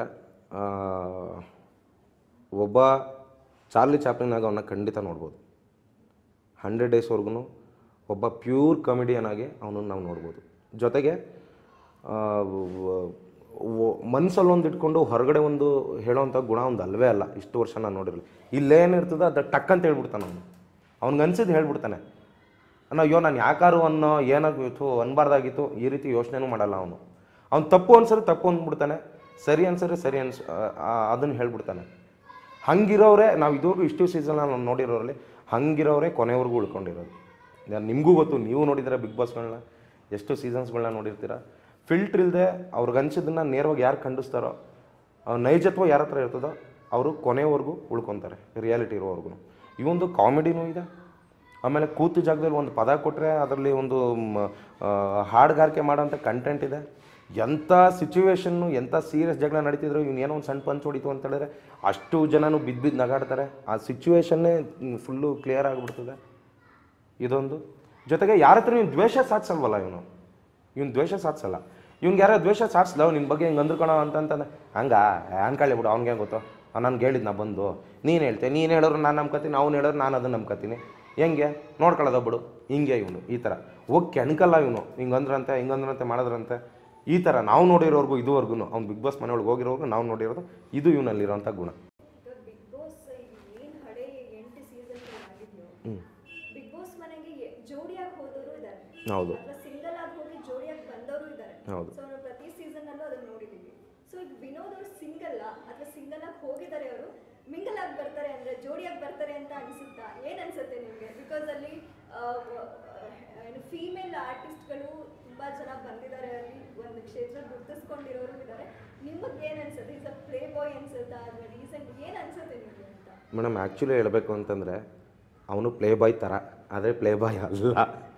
ಒಬ್ಬ ಚಾರ್ಲಿ ಚಾಪ್ಲಿನಾಗ ಅವನ್ನ ಖಂಡಿತ ನೋಡ್ಬೋದು ಹಂಡ್ರೆಡ್ ಡೇಸ್ವರೆಗೂ ಒಬ್ಬ ಪ್ಯೂರ್ ಕಮಿಡಿಯನ್ ಆಗಿ ಅವನನ್ನು ನಾವು ನೋಡ್ಬೋದು ಜೊತೆಗೆ ಮನಸ್ಸಲ್ಲಿ ಒಂದು ಇಟ್ಕೊಂಡು ಹೊರಗಡೆ ಒಂದು ಹೇಳೋವಂಥ ಗುಣ ಒಂದು ಅಲ್ವೇ ಅಲ್ಲ ಇಷ್ಟು ವರ್ಷ ನಾನು ನೋಡಿರಲಿ ಇಲ್ಲೇನಿರ್ತದೆ ಅದು ಟಕ್ ಅಂತ ಹೇಳ್ಬಿಡ್ತಾನೆ ಅವನು ಅವ್ನಿಗೆ ಅನ್ಸಿದ್ದು ಹೇಳ್ಬಿಡ್ತಾನೆ ಅನ್ನೋ ಅಯ್ಯೋ ನಾನು ಯಾಕಾರು ಅನ್ನೋ ಏನಾಗಿತ್ತು ಅನ್ಬಾರ್ದಾಗಿತ್ತು ಈ ರೀತಿ ಯೋಚನೆನೂ ಮಾಡಲ್ಲ ಅವನು ಅವ್ನು ತಪ್ಪು ಅನ್ಸರೆ ತಪ್ಪು ಅಂದ್ಬಿಡ್ತಾನೆ ಸರಿ ಅನ್ಸರೆ ಸರಿ ಅನ್ಸ್ ಅದನ್ನು ಹೇಳ್ಬಿಡ್ತಾನೆ ಹಂಗಿರೋರೇ ನಾವು ಇದುವರೆಗೂ ಇಷ್ಟು ಸೀಸನ್ ನಾವು ನೋಡಿರೋರಲ್ಲಿ ಹಂಗಿರೋರೇ ಕೊನೆವರೆಗೂ ಉಳ್ಕೊಂಡಿರೋದು ಯಾರು ನಿಮಗೂ ಗೊತ್ತು ನೀವು ನೋಡಿದ್ದೀರಾ ಬಿಗ್ ಬಾಸ್ಗಳನ್ನ ಎಷ್ಟು ಸೀಸನ್ಸ್ಗಳನ್ನ ನೋಡಿರ್ತೀರ ಫಿಲ್ಟ್ರ್ ಇಲ್ಲದೆ ಅವ್ರಿಗೆ ಅನ್ಸಿದ್ದನ್ನ ನೇರವಾಗಿ ಯಾರು ಖಂಡಿಸ್ತಾರೋ ಆ ನೈಜತ್ವ ಯಾರ ಹತ್ರ ಇರ್ತದೋ ಅವರು ಕೊನೆವರೆಗೂ ಉಳ್ಕೊತಾರೆ ರಿಯಾಲಿಟಿ ಇರೋವರೆಗೂ ಇವೊಂದು ಕಾಮಿಡಿನೂ ಇದೆ ಆಮೇಲೆ ಕೂತು ಜಾಗದಲ್ಲಿ ಒಂದು ಪದ ಕೊಟ್ಟರೆ ಅದರಲ್ಲಿ ಒಂದು ಮ್, ಆ, ಹಾಡುಗಾರಿಕೆ ಮಾಡೋಂಥ ಕಂಟೆಂಟ್ ಇದೆ ಎಂಥ ಸಿಚುವೇಶನ್ನು ಎಂಥ ಸೀರಿಯಸ್ ಜಗಳ ನಡೀತಿದ್ರು ಇವ್ನು ಏನೋ ಒಂದು ಸಣ್ಣ ಪಂಚ್ ಹೊಡಿತು ಅಂತ ಹೇಳಿದ್ರೆ ಅಷ್ಟು ಜನನು ಬಿದ್ದು ಬಿದ್ದು ನಗಾಡ್ತಾರೆ ಆ ಸಿಚುವೇಶನ್ನೇ ಫುಲ್ಲು ಕ್ಲಿಯರ್ ಆಗಿಬಿಡ್ತದೆ ಇದೊಂದು ಜೊತೆಗೆ ಯಾರ ಹತ್ರ ನೀವು ದ್ವೇಷ ಸಾಧಿಸಲ್ವಲ್ಲ ಇವನು ಇವ್ನು ದ್ವೇಷ ಸಾಧಿಸಲ್ಲ ಇವ್ನಿಗೆ ಯಾರೋ ದ್ವೇಷ ಸಾಧಿಸ್ಲ ನಿನ್ನ ಬಗ್ಗೆ ಹಿಂಗೆ ಅಂದ್ರಕಣ ಅಂತಂತಾನೆ ಹಂಗ ಅನ್ಕೊಳ್ಳಿ ಬಿಡು ಅವ್ನಿಗೆ ಗೊತ್ತು ನನಗೆ ಹೇಳಿದ್ ನಾ ಬಂದು ನೀನು ಹೇಳ್ತೆ ನೀನು ಹೇಳೋರು ನಾನು ನಂಬ್ಕೊತೀನಿ ಅವ್ನು ಹೇಳೋರು ನಾನು ಅದನ್ನು ನಂಬ್ಕೊತೀನಿ ಹೆಂಗೆ ನೋಡ್ಕೊಳ್ಳೋದ ಬಿಡು ಹಿಂಗೆ ಇವನು ಈ ಥರ ಹೋಗಿ ಕೆಣಕಲ್ಲ ಇವನು ಹಿಂಗಂದ್ರಂತೆ ಹಿಂಗಂದ್ರಂತೆ ಮಾಡಿದ್ರಂತೆ ಈ ಥರ ನಾವು ನೋಡಿರೋರ್ಗು ಇದುವರೆಗೂ ಅವ್ನು ಬಿಗ್ ಬಾಸ್ ಮನೆಯೊಳಗೆ ಹೋಗಿರೋರ್ಗು ನಾವು ನೋಡಿರೋದು ಇದು ಇವನಲ್ಲಿರೋಂಥ ಗುಣ ಈಗ ಬಿಗ್ ಬಾಸ್ ಏನು ಹಳೆ ಎಂಟು ಸೀಸನ್ ಆಗಿದೆಯೋ ಹ್ಞೂ ಬಿಗ್ ಬಾಸ್ ಮನೆಗೆ ಎ- ಜೋಡಿಯಾಗಿ ಹೋದವರು ಇದ್ದಾರೆ ಹೌದು ಅಥವಾ ಸಿಂಗಲ್ ಆಗಿ ಹೋಗಿ ಜೋಡಿಯಾಗಿ ಬಂದವರು ಇದ್ದಾರೆ ಹೌದು ಸೊ ನಾವು ಪ್ರತಿ ಸೀಸನ್ ಅಲ್ಲೂ ಅದನ್ನ ನೋಡಿದೀವಿ ಸೊ ಈಗ ವಿನೋದ್ ಅವರು ಸಿಂಗಲ್ ಅಥವಾ ಸಿಂಗಲ್ ಆಗಿ ಹೋಗಿದ್ದಾರೆ ಅವರು ಮಿಂಗಲ್ ಆಗಿ ಬರ್ತಾರೆ ಅಂದ್ರೆ ಜೋಡಿಯಾಗಿ ಬರ್ತಾರೆ ಅಂತ ಅನ್ಸುತ್ತಾ ಏನ್ ಅನ್ಸುತ್ತೆ ನಿಮ್ಗೆ ಬಿಕಾಸ್ ಅಲ್ಲಿ ಫೀಮೇಲ್ ಆರ್ಟಿಸ್ಟ್ಗಳು ತುಂಬಾ ಜನ ಬಂದಿದ್ದಾರೆ ಅಲ್ಲಿ ಒಂದು ಕ್ಷೇತ್ರ ಗುರುತಿಸ್ಕೊಂಡಿರೋರು ಇದ್ದಾರೆ ನಿಮಗೆ ಏನ್ ಅನ್ಸುತ್ತೆ ಇಸ್ ಅ ಪ್ಲೇ ಬಾಯ್ ಅನ್ಸುತ್ತಾ ಅಥವಾ ರೀಸೆಂಟ್ ಏನ್ ಅನ್ಸುತ್ತೆ ನಿಮ್ಗೆ ಅಂತ ಮೇಡಮ್ ಆ್ಯಕ್ಚುಲಿ ಹೇಳಬೇಕು ಅಂತಂದರೆ ಅವನು ಪ್ಲೇ ಬಾಯ್ ಥರ ಆದರೆ ಪ್ಲೇ ಬಾಯ್ ಅಲ್ಲ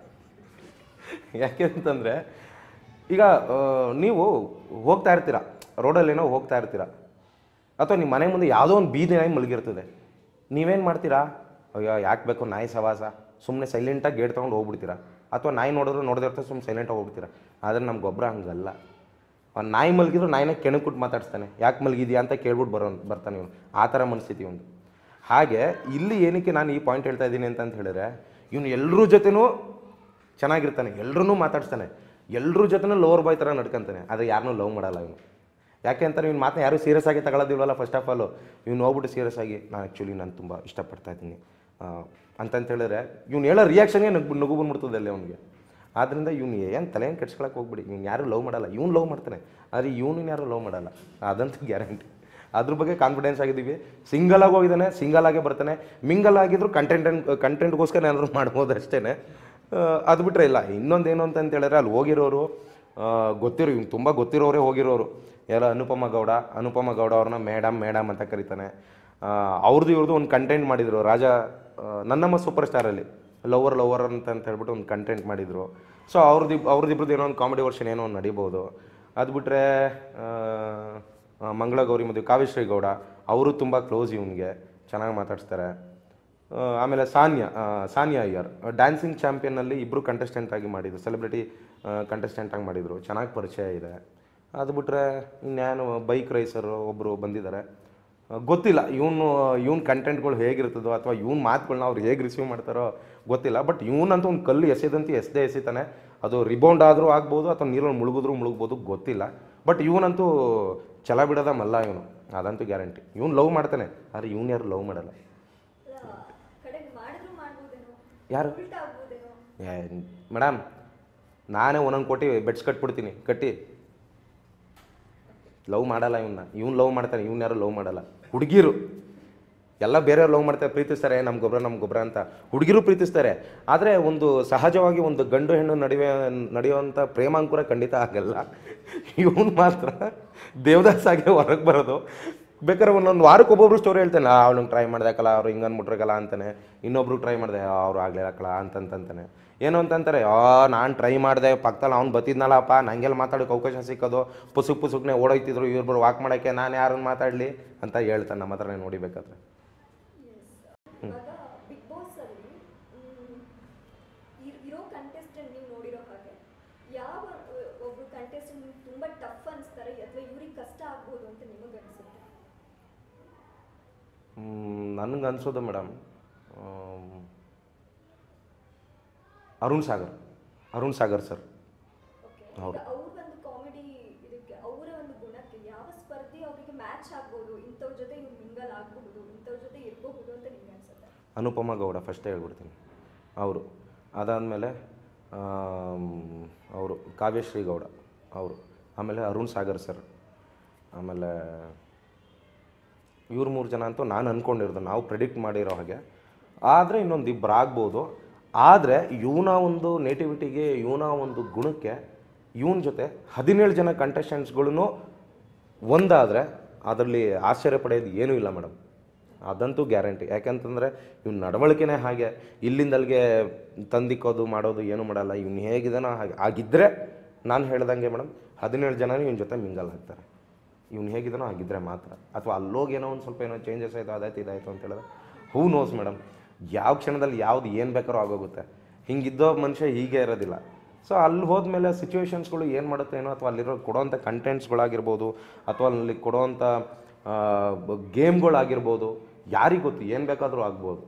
ಯಾಕೆ ಅಂತಂದರೆ ಈಗ ಆ, ನೀವು ಹೋಗ್ತಾ ಇರ್ತೀರ ರೋಡಲ್ಲೇನೋ ಹೋಗ್ತಾ ಇರ್ತೀರ ಅಥವಾ ನಿಮ್ಮ ಮನೆ ಮುಂದೆ ಯಾವುದೋ ಒಂದು ಬೀದಿ ನಾಯಿ ಮಲಗಿರ್ತದೆ ನೀವೇನು ಮಾಡ್ತೀರಾ ಅಯ್ಯೋ ಯಾಕೆ ಬೇಕು ನಾಯಿ ಸವಾಸ ಸುಮ್ಮನೆ ಸೈಲೆಂಟಾಗಿ ಗೇಟ್ ತೊಗೊಂಡು ಹೋಗ್ಬಿಡ್ತೀರಾ ಅಥವಾ ನಾಯಿ ನೋಡಿದ್ರು ನೋಡದೇ ಇರ್ತಾರೆ ಸುಮ್ಮನೆ ಸೈಲೆಂಟಾಗಿ ಹೋಗ್ಬಿಡ್ತೀರಾ ಆದರೆ ನಮ್ಮ ಗೊಬ್ಬರ ಹಂಗಲ್ಲ ಅವ್ನು ನಾಯಿ ಮಲಗಿದ್ರು ನಾಯಿನ ಕೆಣಕ್ಬಿಟ್ಟು ಮಾತಾಡ್ಸ್ತಾನೆ ಯಾಕೆ ಮಲಗಿದ್ಯಾ ಅಂತ ಕೇಳ್ಬಿಟ್ಟು ಬರೋ ಬರ್ತಾನೆ ಇವನು ಆ ಥರ ಮನಸ್ಥಿತಿ ಒಂದು ಹಾಗೆ ಇಲ್ಲಿ ಏನಕ್ಕೆ ನಾನು ಈ ಪಾಯಿಂಟ್ ಹೇಳ್ತಾ ಇದ್ದೀನಿ ಅಂತ ಹೇಳಿದ್ರೆ ಇವನು ಎಲ್ಲರ ಜೊತೆನೂ ಚೆನ್ನಾಗಿರ್ತಾನೆ ಎಲ್ಲರೂ ಮಾತಾಡ್ಸ್ತಾನೆ ಎಲ್ಲರ ಜೊತೆನೂ ಲವರ್ ಬಾಯ್ ಥರ ನಡ್ಕೊಂತಾನೆ ಆದರೆ ಯಾರನ್ನೂ ಲವ್ ಮಾಡಲ್ಲ ಇವನು ಯಾಕೆ ಅಂತಾರೆ ಇವ್ನು ಮಾತನ್ನ ಯಾರೂ ಸೀರಿಯಸ್ ಆಗಿ ತಗೊಳ್ಳೋದಿಲ್ವಲ್ಲ ಫಸ್ಟ್ ಆಫ್ ಆಲು ಇವ್ನು ಹೋಗ್ಬಿಟ್ಟು ಸೀರಿಯಸ್ ಆಗಿ ನಾನು ಆ್ಯಕ್ಚುಲಿ ನಾನು ತುಂಬ ಇಷ್ಟಪಡ್ತಾ ಇದ್ದೀನಿ ಅಂತಂತ ಹೇಳಿದ್ರೆ ಇವ್ನು ಹೇಳೋ ರಿಯಾಕ್ಷನ್ಗೆ ನಗು ನಗು ಬಂದ್ಬಿಡ್ತದೆ ಅಲ್ಲಿ ಅವ್ನಿಗೆ ಆದ್ದರಿಂದ ಇವ್ನು ಏನು ತಲೆ ಏನು ಕೆಡ್ಸ್ಕೊಳಕ್ಕೆ ಹೋಗ್ಬಿಡಿ ಇವ್ನು ಯಾರು ಲವ್ ಮಾಡಲ್ಲ ಇವ್ನು ಲವ್ ಮಾಡ್ತಾನೆ ಆದರೆ ಇವನು ಯಾರು ಲವ್ ಮಾಡಲ್ಲ ಅದಂತೂ ಗ್ಯಾರಂಟಿ ಅದ್ರ ಬಗ್ಗೆ ಕಾನ್ಫಿಡೆನ್ಸ್ ಆಗಿದ್ದೀವಿ ಸಿಂಗಲ್ ಆಗಿ ಹೋಗಿದ್ದಾನೆ ಸಿಂಗಲ್ ಆಗೇ ಬರ್ತಾನೆ ಮಿಂಗಲ್ ಆಗಿದ್ರು ಕಂಟೆಂಟ್ ಕಂಟೆಂಟ್ಗೋಸ್ಕರ ಏನಾದ್ರು ಮಾಡ್ಬೋದು ಅಷ್ಟೇ ಅದು ಬಿಟ್ಟರೆ ಇಲ್ಲ ಇನ್ನೊಂದು ಏನು ಅಂತ ಹೇಳಿದ್ರೆ ಅಲ್ಲಿ ಹೋಗಿರೋರು ಆ, ಗೊತ್ತಿರೋ ಇವ್ನು ತುಂಬ ಗೊತ್ತಿರೋರೇ ಹೋಗಿರೋರು ಎಲ್ಲ ಅನುಪಮ ಗೌಡ ಅನುಪಮ ಗೌಡ ಅವ್ರನ್ನ ಮೇಡಮ್ ಮೇಡಮ್ ಅಂತ ಕರೀತಾನೆ ಆ, ಅವ್ರದ್ದು ಇವ್ರದ್ದು ಒಂದು ಕಂಟೆಂಟ್ ಮಾಡಿದರು ರಾಜ ಆ, ನನ್ನಮ್ಮ ಸೂಪರ್ ಸ್ಟಾರಲ್ಲಿ ಲವರ್ ಲವರ್ ಅಂತ ಅಂತ ಹೇಳ್ಬಿಟ್ಟು ಒಂದು ಕಂಟೆಂಟ್ ಮಾಡಿದರು ಸೊ ಅವ್ರದ್ದು ಅವ್ರದ್ದಿಬ್ರದ್ದು ಏನೋ ಒಂದು ಕಾಮಿಡಿ ವರ್ಷನ್ ಏನೋ ಒಂದು ನಡಿಬೋದು ಅದು ಬಿಟ್ಟರೆ ಮಂಗಳ ಗೌರಿ ಮದುವೆ ಕಾವ್ಯಶ್ರೀ ಗೌಡ ಅವರು ತುಂಬ ಕ್ಲೋಸ್ ಇವನಿಗೆ ಚೆನ್ನಾಗಿ ಮಾತಾಡ್ಸ್ತಾರೆ ಆ, ಆಮೇಲೆ ಸಾನ್ಯಾ ಆ, ಸಾನ್ಯಾ ಅಯ್ಯರ್ ಡ್ಯಾನ್ಸಿಂಗ್ ಚಾಂಪಿಯನ್ನಲ್ಲಿ ಇಬ್ಬರು ಕಂಟೆಸ್ಟೆಂಟ್ ಆಗಿ ಮಾಡಿದ್ರು ಸೆಲೆಬ್ರಿಟಿ ಕಂಟೆಸ್ಟೆಂಟ್ ಆಗಿ ಮಾಡಿದರು ಚೆನ್ನಾಗಿ ಪರಿಚಯ ಇದೆ ಅದು ಬಿಟ್ಟರೆ ಇನ್ಯಾನು ಬೈಕ್ ರೈಸರು ಒಬ್ಬರು ಬಂದಿದ್ದಾರೆ ಆ, ಗೊತ್ತಿಲ್ಲ ಇವನು ಇವ್ನ ಕಂಟೆಂಟ್ಗಳು ಹೇಗಿರ್ತದೋ ಅಥವಾ ಇವ್ನ ಮಾತುಗಳನ್ನ ಅವ್ರು ಹೇಗೆ ರಿಸೀವ್ ಮಾಡ್ತಾರೋ ಗೊತ್ತಿಲ್ಲ ಬಟ್ ಇವನಂತೂ ಒಂದು ಕಲ್ಲು ಎಸೆದಂತೆ ಎಸೆದೇ ಎಸಿತಾನೆ ಅದು ರಿಬೌಂಡ್ ಆದರೂ ಆಗ್ಬೋದು ಅಥವಾ ನೀರಲ್ಲಿ ಮುಳುಗಿದ್ರು ಮುಳುಗ್ಬೋದು ಗೊತ್ತಿಲ್ಲ ಬಟ್ ಇವನಂತೂ ಛಲ ಬಿಡೋದ ಮಲ್ಲ ಇವನು ಅದಂತೂ ಗ್ಯಾರಂಟಿ ಇವ್ನು ಲವ್ ಮಾಡ್ತಾನೆ ಆದರೆ ಇವ್ನು ಯಾರು ಲವ್ ಮಾಡಲ್ಲ ಅಲ್ಲ ಕಡೆಗೆ ಮಾಡಿದ್ರು ಮಾಡ್ಬೋದೇನೋ ಯಾರು ಉಲ್ಟಾ ಆಗ್ಬೋದೇನೋ ಮೇಡಮ್ ನಾನೇ ಒಂದೊಂದು ಕೋಟಿ ಬೆಡ್ಸ್ ಕಟ್ಬಿಡ್ತೀನಿ ಕಟ್ಟಿ ಲವ್ ಮಾಡಲ್ಲ ಇವನ್ನ ಇವ್ನು ಲವ್ ಮಾಡ್ತಾನೆ ಇವ್ನು ಯಾರು ಲವ್ ಮಾಡಲ್ಲ ಹುಡುಗಿರು ಎಲ್ಲ ಬೇರೆಯವ್ರು ಲವ್ ಮಾಡ್ತಾರೆ ಪ್ರೀತಿಸ್ತಾರೆ ನಮ್ಮ ಗೊಬ್ಬರ ನಮ್ಮ ಗೊಬ್ಬರ ಅಂತ ಹುಡುಗಿರು ಪ್ರೀತಿಸ್ತಾರೆ ಆದರೆ ಒಂದು ಸಹಜವಾಗಿ ಒಂದು ಗಂಡು ಹೆಣ್ಣು ನಡುವೆ ನಡೆಯುವಂಥ ಪ್ರೇಮಾಂಕುರ ಖಂಡಿತ ಆಗಲ್ಲ ಇವನು ಮಾತ್ರ ದೇವದಾಸ್ ಆಗಿ ಹೊರಗೆ ಬರೋದು ಬೇಕಾದ್ರೆ ಒಂದೊಂದು ವಾರಕ್ಕೆ ಒಬ್ಬೊಬ್ರು ಸ್ಟೋರಿ ಹೇಳ್ತಾನೆ ಅವ್ನಿಗೆ ಟ್ರೈ ಮಾಡ್ದಾಕಲ್ಲ ಅವ್ರು ಹಿಂಗೆ ಅಂದ್ಬಿಟ್ರಕಲ್ಲ ಅಂತಾನೆ ಇನ್ನೊಬ್ರು ಟ್ರೈ ಮಾಡಿದೆ ಅವ್ರು ಆಗ್ಲಿಲ್ಲಕ್ಕಲ್ಲ ಅಂತಂತಾನೆ ಏನು ಅಂತಂತಾರೆ ಆ ನಾನು ಟ್ರೈ ಮಾಡಿದೆ ಪಕ್ಕದಲ್ಲಿ ಅವ್ನು ಬತ್ತಿದ್ನಲ್ಲಪ್ಪ ನಂಗೆಲ್ಲ ಮಾತಾಡೋಕೆ ಅವಕಾಶ ಸಿಕ್ಕೋದು ಪುಸುಕ್ ಪುಸುಕ್ನೆ ಓಡೋಯ್ತಿದ್ರು ಇವ್ರು ವಾಕ್ ಮಾಡೋಕ್ಕೆ ನಾನು ಯಾರನ್ನ ಮಾತಾಡಲಿ ಅಂತ ಹೇಳ್ತಾನೆ ನಮ್ಮ ಹತ್ರನೇ ನೋಡಿಬೇಕಾದ್ರೆ ಇವಾಗ ಬಿಗ್ ಬಾಸ್ ಅಲ್ಲಿ ಮ್, ಇರ್- ಇರೋ ಕಂಟೆಸ್ಟೆಂಟ್ ನೀವು ನೋಡಿರೋ ಹಾಗೆ ಯಾವ ಅಹ್, ಒಬ್ರು ಕಂಟೆಸ್ಟೆಂಟ್ ನಿಮ್ಗೆ ತುಂಬಾ ಟಫ್ ಅನ್ಸ್ತಾರೆ ಅಥವಾ ಇವ್ರಿಗೆ ಕಷ್ಟ ಆಗ್ಬೋದು ಅಂತ ನಿಮಗೆ ಅನ್ಸುತ್ತೆ ನನಗೆ ಅನ್ಸೋದು madam Arun Sagar Arun Sagar sir okay ಈಗ ಅವ್ರ ಒಂದು ಕಾಮಿಡಿ ಇದಕ್ಕೆ ಅವರ ಒಂದು ಗುಣಕ್ಕೆ ಯಾವ ಸ್ಪರ್ಧಿ ಅವರಿಗೆ ಮ್ಯಾಚ್ ಆಗ್ಬೋದು ಇಂಥವ್ರ ಜೊತೆ ಇವ್ರು ಮಿಂಗಲ್ ಆಗಬಹುದು ಇಂಥವ್ರ ಜೊತೆ ಇರಬಹುದು ಅಂತ ನಿಮ್ಗೆ ಅನ್ಸುತ್ತೆ ಅನುಪಮ ಗೌಡ ಫಸ್ಟೇ ಹೇಳ್ಬಿಡ್ತೀನಿ ಅವರು ಅದಾದಮೇಲೆ ಅವರು ಕಾವ್ಯಶ್ರೀ ಗೌಡ ಅವರು ಆಮೇಲೆ ಅರುಣ್ ಸಾಗರ್ ಸರ್ ಆಮೇಲೆ ಇವ್ರು ಮೂರು ಜನ ಅಂತೂ ನಾನು ಅಂದ್ಕೊಂಡಿರೋದು ನಾವು ಪ್ರಿಡಿಕ್ಟ್ ಮಾಡಿರೋ ಹಾಗೆ ಆದರೆ ಇನ್ನೊಂದು ಇಬ್ಬರು ಆಗ್ಬೋದು ಆದರೆ ಇವನ ಒಂದು ನೇಟಿವಿಟಿಗೆ ಇವನ ಒಂದು ಗುಣಕ್ಕೆ ಇವನ ಜೊತೆ ಹದಿನೇಳು ಜನ ಕಂಟೆಸ್ಟೆಂಟ್ಸ್ಗಳೂ ಒಂದಾದರೆ ಅದರಲ್ಲಿ ಆಶ್ಚರ್ಯ ಪಡೆಯೋದು ಏನೂ ಇಲ್ಲ ಮೇಡಮ್ ಅದಂತೂ ಗ್ಯಾರಂಟಿ ಯಾಕಂತಂದರೆ ಇವ್ನ ನಡವಳಿಕೆನೇ ಹಾಗೆ ಇಲ್ಲಿಂದ ಅಲ್ಲಿಗೆ ತಂದಿಕ್ಕೋದು ಮಾಡೋದು ಏನು ಮಾಡಲ್ಲ ಇವ್ನು ಹೇಗಿದಾನೋ ಹಾಗೆ ಆಗಿದ್ದರೆ ನಾನು ಹೇಳ್ದಂಗೆ ಮೇಡಮ್ ಹದಿನೇಳು ಜನನೂ ಇವ್ನ ಜೊತೆ ಮಿಂಗಲ್ ಆಗ್ತಾರೆ ಇವ್ನು ಹೇಗಿದಾನೋ ಆಗಿದ್ದರೆ ಮಾತ್ರ ಅಥವಾ ಅಲ್ಲೋಗಿ ಏನೋ ಒಂದು ಸ್ವಲ್ಪ ಏನೋ ಚೇಂಜಸ್ ಆಯಿತು ಅದಾಯ್ತು ಇದಾಯಿತು ಅಂತ ಹೇಳಿದ್ರೆ ಹೂ ನೋಸ್ ಮೇಡಮ್ ಯಾವ ಕ್ಷಣದಲ್ಲಿ ಯಾವ್ದು ಏನು ಬೇಕಾದ್ರೂ ಆಗೋಗುತ್ತೆ ಹಿಂಗಿದ್ದೋ ಮನುಷ್ಯ ಹೀಗೆ ಇರೋದಿಲ್ಲ ಸೊ ಅಲ್ಲಿ ಹೋದ್ಮೇಲೆ ಸಿಚುವೇಶನ್ಸ್ಗಳು ಏನು ಮಾಡುತ್ತೆ ಏನೋ ಅಥವಾ ಅಲ್ಲಿರೋ ಕೊಡೋವಂಥ ಕಂಟೆಂಟ್ಸ್ಗಳಾಗಿರ್ಬೋದು ಅಥವಾ ಅಲ್ಲಿ ಕೊಡೋವಂಥ ಗೇಮ್ಗಳಾಗಿರ್ಬೋದು ಯಾರಿಗೆ ಗೊತ್ತು ಏನು ಬೇಕಾದರೂ ಆಗ್ಬೋದು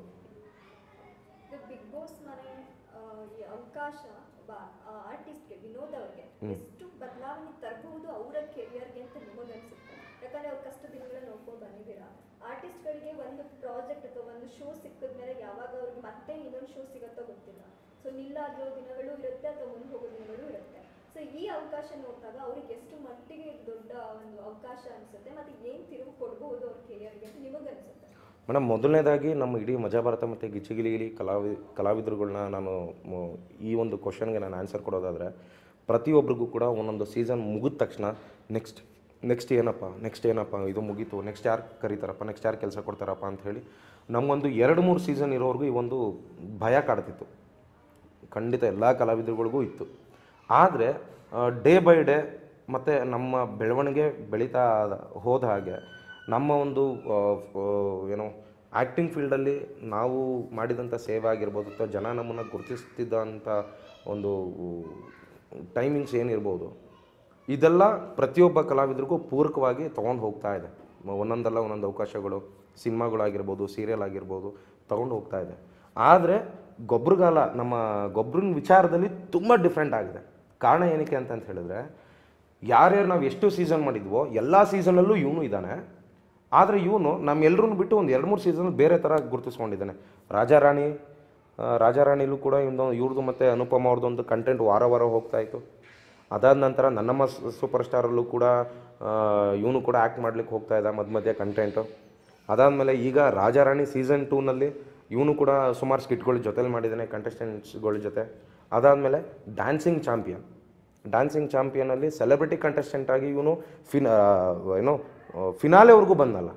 ಬಿಗ್ ಬಾಸ್ ಮನೆ ಆ, ಈ ಅವಕಾಶ ಒಬ್ಬ ಆರ್ಟಿಸ್ಟ್ಗೆ ವಿನೋದ್ ಅವ್ರಿಗೆ ಎಷ್ಟು ಬದಲಾವಣೆ ತರಬಹುದು ಅವರ ಕೆರಿಯರ್ಗೆ ಅಂತ ನಿಮಗನ್ಸುತ್ತೆ ಯಾಕಂದ್ರೆ ಅವ್ರ ಕಷ್ಟ ದಿನಗಳನ್ನ ನೋಡ್ಕೊಂಡು ಬಂದಿದ್ದೀರಾ ಆರ್ಟಿಸ್ಟ್ಗಳಿಗೆ ಒಂದು ಪ್ರಾಜೆಕ್ಟ್ ಅಥವಾ ಒಂದು ಶೋ ಸಿಕ್ಕಿದ್ಮೇಲೆ ಯಾವಾಗ ಅವ್ರಿಗೆ ಮತ್ತೆ ಇನ್ನೊಂದು ಶೋ ಸಿಗುತ್ತೋ ಗೊತ್ತಿಲ್ಲ ಸೊ ನಿಲ್ಲಾಗಿರೋ ದಿನಗಳು ಇರುತ್ತೆ ಅಥವಾ ಮುಂದೆ ಹೋಗೋ ದಿನಗಳು ಇರುತ್ತೆ ಸೊ ಈ ಅವಕಾಶ ನೋಡಿದಾಗ ಅವ್ರಿಗೆ ಎಷ್ಟು ಮಟ್ಟಿಗೆ ಇದು ದೊಡ್ಡ ಒಂದು ಅವಕಾಶ ಅನ್ಸುತ್ತೆ ಮತ್ತೆ ಏನು ತಿರುವು ಕೊಡ್ಬಹುದು ಅವ್ರ ಕೆರಿಯರ್ಗೆ ಅಂತ ನಿಮಗನ್ಸುತ್ತೆ ಮೇಡಮ್ ಮೊದಲನೇದಾಗಿ ನಮ್ಮ ಇಡೀ ಮಜಾ ಭಾರತ ಮತ್ತು ಗಿಚ್ಚಿಗಿಲಿಗಿಲಿ ಕಲಾವಿ ಕಲಾವಿದರುಗಳನ್ನ ನಾನು ಮ- ಈ ಒಂದು ಕ್ವಶನ್ಗೆ ನಾನು ಆನ್ಸರ್ ಕೊಡೋದಾದರೆ ಪ್ರತಿಯೊಬ್ಬರಿಗೂ ಕೂಡ ಒಂದೊಂದು ಸೀಸನ್ ಮುಗಿದ ತಕ್ಷಣ ನೆಕ್ಸ್ಟ್ ನೆಕ್ಸ್ಟ್ ಏನಪ್ಪ ನೆಕ್ಸ್ಟ್ ಏನಪ್ಪ ಇದು ಮುಗೀತು ನೆಕ್ಸ್ಟ್ ಯಾರು ಕರೀತಾರಪ್ಪ ನೆಕ್ಸ್ಟ್ ಯಾರು ಕೆಲಸ ಕೊಡ್ತಾರಪ್ಪ ಅಂತ ಹೇಳಿ ನಮಗೊಂದು ಎರಡು ಮೂರು ಸೀಸನ್ ಇರೋವರೆಗೂ ಈ ಒಂದು ಭಯ ಕಾಡ್ತಿತ್ತು ಖಂಡಿತ ಎಲ್ಲ ಕಲಾವಿದರುಗಳಿಗೂ ಇತ್ತು ಆದರೆ ಡೇ ಬೈ ಡೇ ಮತ್ತು ನಮ್ಮ ಬೆಳವಣಿಗೆ ಬೆಳೀತಾ ಹೋದ ಹಾಗೆ ನಮ್ಮ ಒಂದು ಆ, ಆ, ಏನೋ ಆ್ಯಕ್ಟಿಂಗ್ ಫೀಲ್ಡಲ್ಲಿ ನಾವು ಮಾಡಿದಂಥ ಸೇವೆ ಆಗಿರ್ಬೋದು ಅಥವಾ ಜನ ನಮ್ಮನ್ನು ಗುರುತಿಸ್ತಿದ್ದಂಥ ಒಂದು ಟೈಮಿಂಗ್ಸ್ ಏನಿರ್ಬೋದು ಇದೆಲ್ಲ ಪ್ರತಿಯೊಬ್ಬ ಕಲಾವಿದರಿಗೂ ಪೂರಕವಾಗಿ ತೊಗೊಂಡು ಹೋಗ್ತಾ ಇದೆ ಮ- ಒಂದೊಂದಲ್ಲ ಒಂದೊಂದು ಅವಕಾಶಗಳು ಸಿನಿಮಾಗಳಾಗಿರ್ಬೋದು ಸೀರಿಯಲ್ ಆಗಿರ್ಬೋದು ತೊಗೊಂಡು ಹೋಗ್ತಾ ಇದೆ ಆದರೆ ಗೊಬ್ಬರಗಾಲ ನಮ್ಮ ಗೊಬ್ಬರನ ವಿಚಾರದಲ್ಲಿ ತುಂಬ ಡಿಫ್ರೆಂಟ್ ಆಗಿದೆ ಕಾರಣ ಏನಕ್ಕೆ ಅಂತ ಅಂತ ಹೇಳಿದ್ರೆ ಯಾರ್ಯಾರು ನಾವು ಎಷ್ಟು ಸೀಸನ್ ಮಾಡಿದ್ವೋ ಎಲ್ಲ ಸೀಸನಲ್ಲೂ ಇವನು ಇದ್ದಾನೆ ಆದರೆ ಇವನು ನಮ್ಮೆಲ್ಲರೂ ಬಿಟ್ಟು ಒಂದು ಎರಡು ಮೂರು ಸೀಸನ್ ಬೇರೆ ಥರ ಗುರುತಿಸ್ಕೊಂಡಿದ್ದಾನೆ ರಾಜಾರಾಣಿ ಆ, ರಾಜಾರಾಣಿಲೂ ಕೂಡ ಇವ್ದು ಇವ್ರದ್ದು ಮತ್ತು ಅನುಪಮ ಅವ್ರದ್ದೊಂದು ಕಂಟೆಂಟ್ ವಾರ ವಾರ ಹೋಗ್ತಾ ಇತ್ತು ಅದಾದ ನಂತರ ನನ್ನಮ್ಮ ಸೂಪರ್ ಸ್ಟಾರಲ್ಲೂ ಕೂಡ ಇವನು ಕೂಡ ಆ್ಯಕ್ಟ್ ಮಾಡ್ಲಿಕ್ಕೆ ಹೋಗ್ತಾ ಇದ್ದ ಮಧ್ಯ ಮಧ್ಯೆ ಕಂಟೆಂಟು ಅದಾದಮೇಲೆ ಈಗ ರಾಜಾರಾಣಿ ಸೀಸನ್ ಟೂನಲ್ಲಿ ಇವನು ಕೂಡ ಸುಮಾರು ಸ್ಕಿಟ್ಗಳ ಜೊತೆಲಿ ಮಾಡಿದ್ದಾನೆ ಕಂಟೆಸ್ಟೆಂಟ್ಸ್ಗಳ ಜೊತೆ ಅದಾದಮೇಲೆ ಡ್ಯಾನ್ಸಿಂಗ್ ಚಾಂಪಿಯನ್ ಡ್ಯಾನ್ಸಿಂಗ್ ಚಾಂಪಿಯನಲ್ಲಿ ಸೆಲೆಬ್ರಿಟಿ ಕಂಟೆಸ್ಟೆಂಟ್ ಆಗಿ ಇವನು ಫಿನ್ ಆ, ಏನೋ ಫಿನಾಲೆವರೆಗೂ ಬಂದಲ್ಲ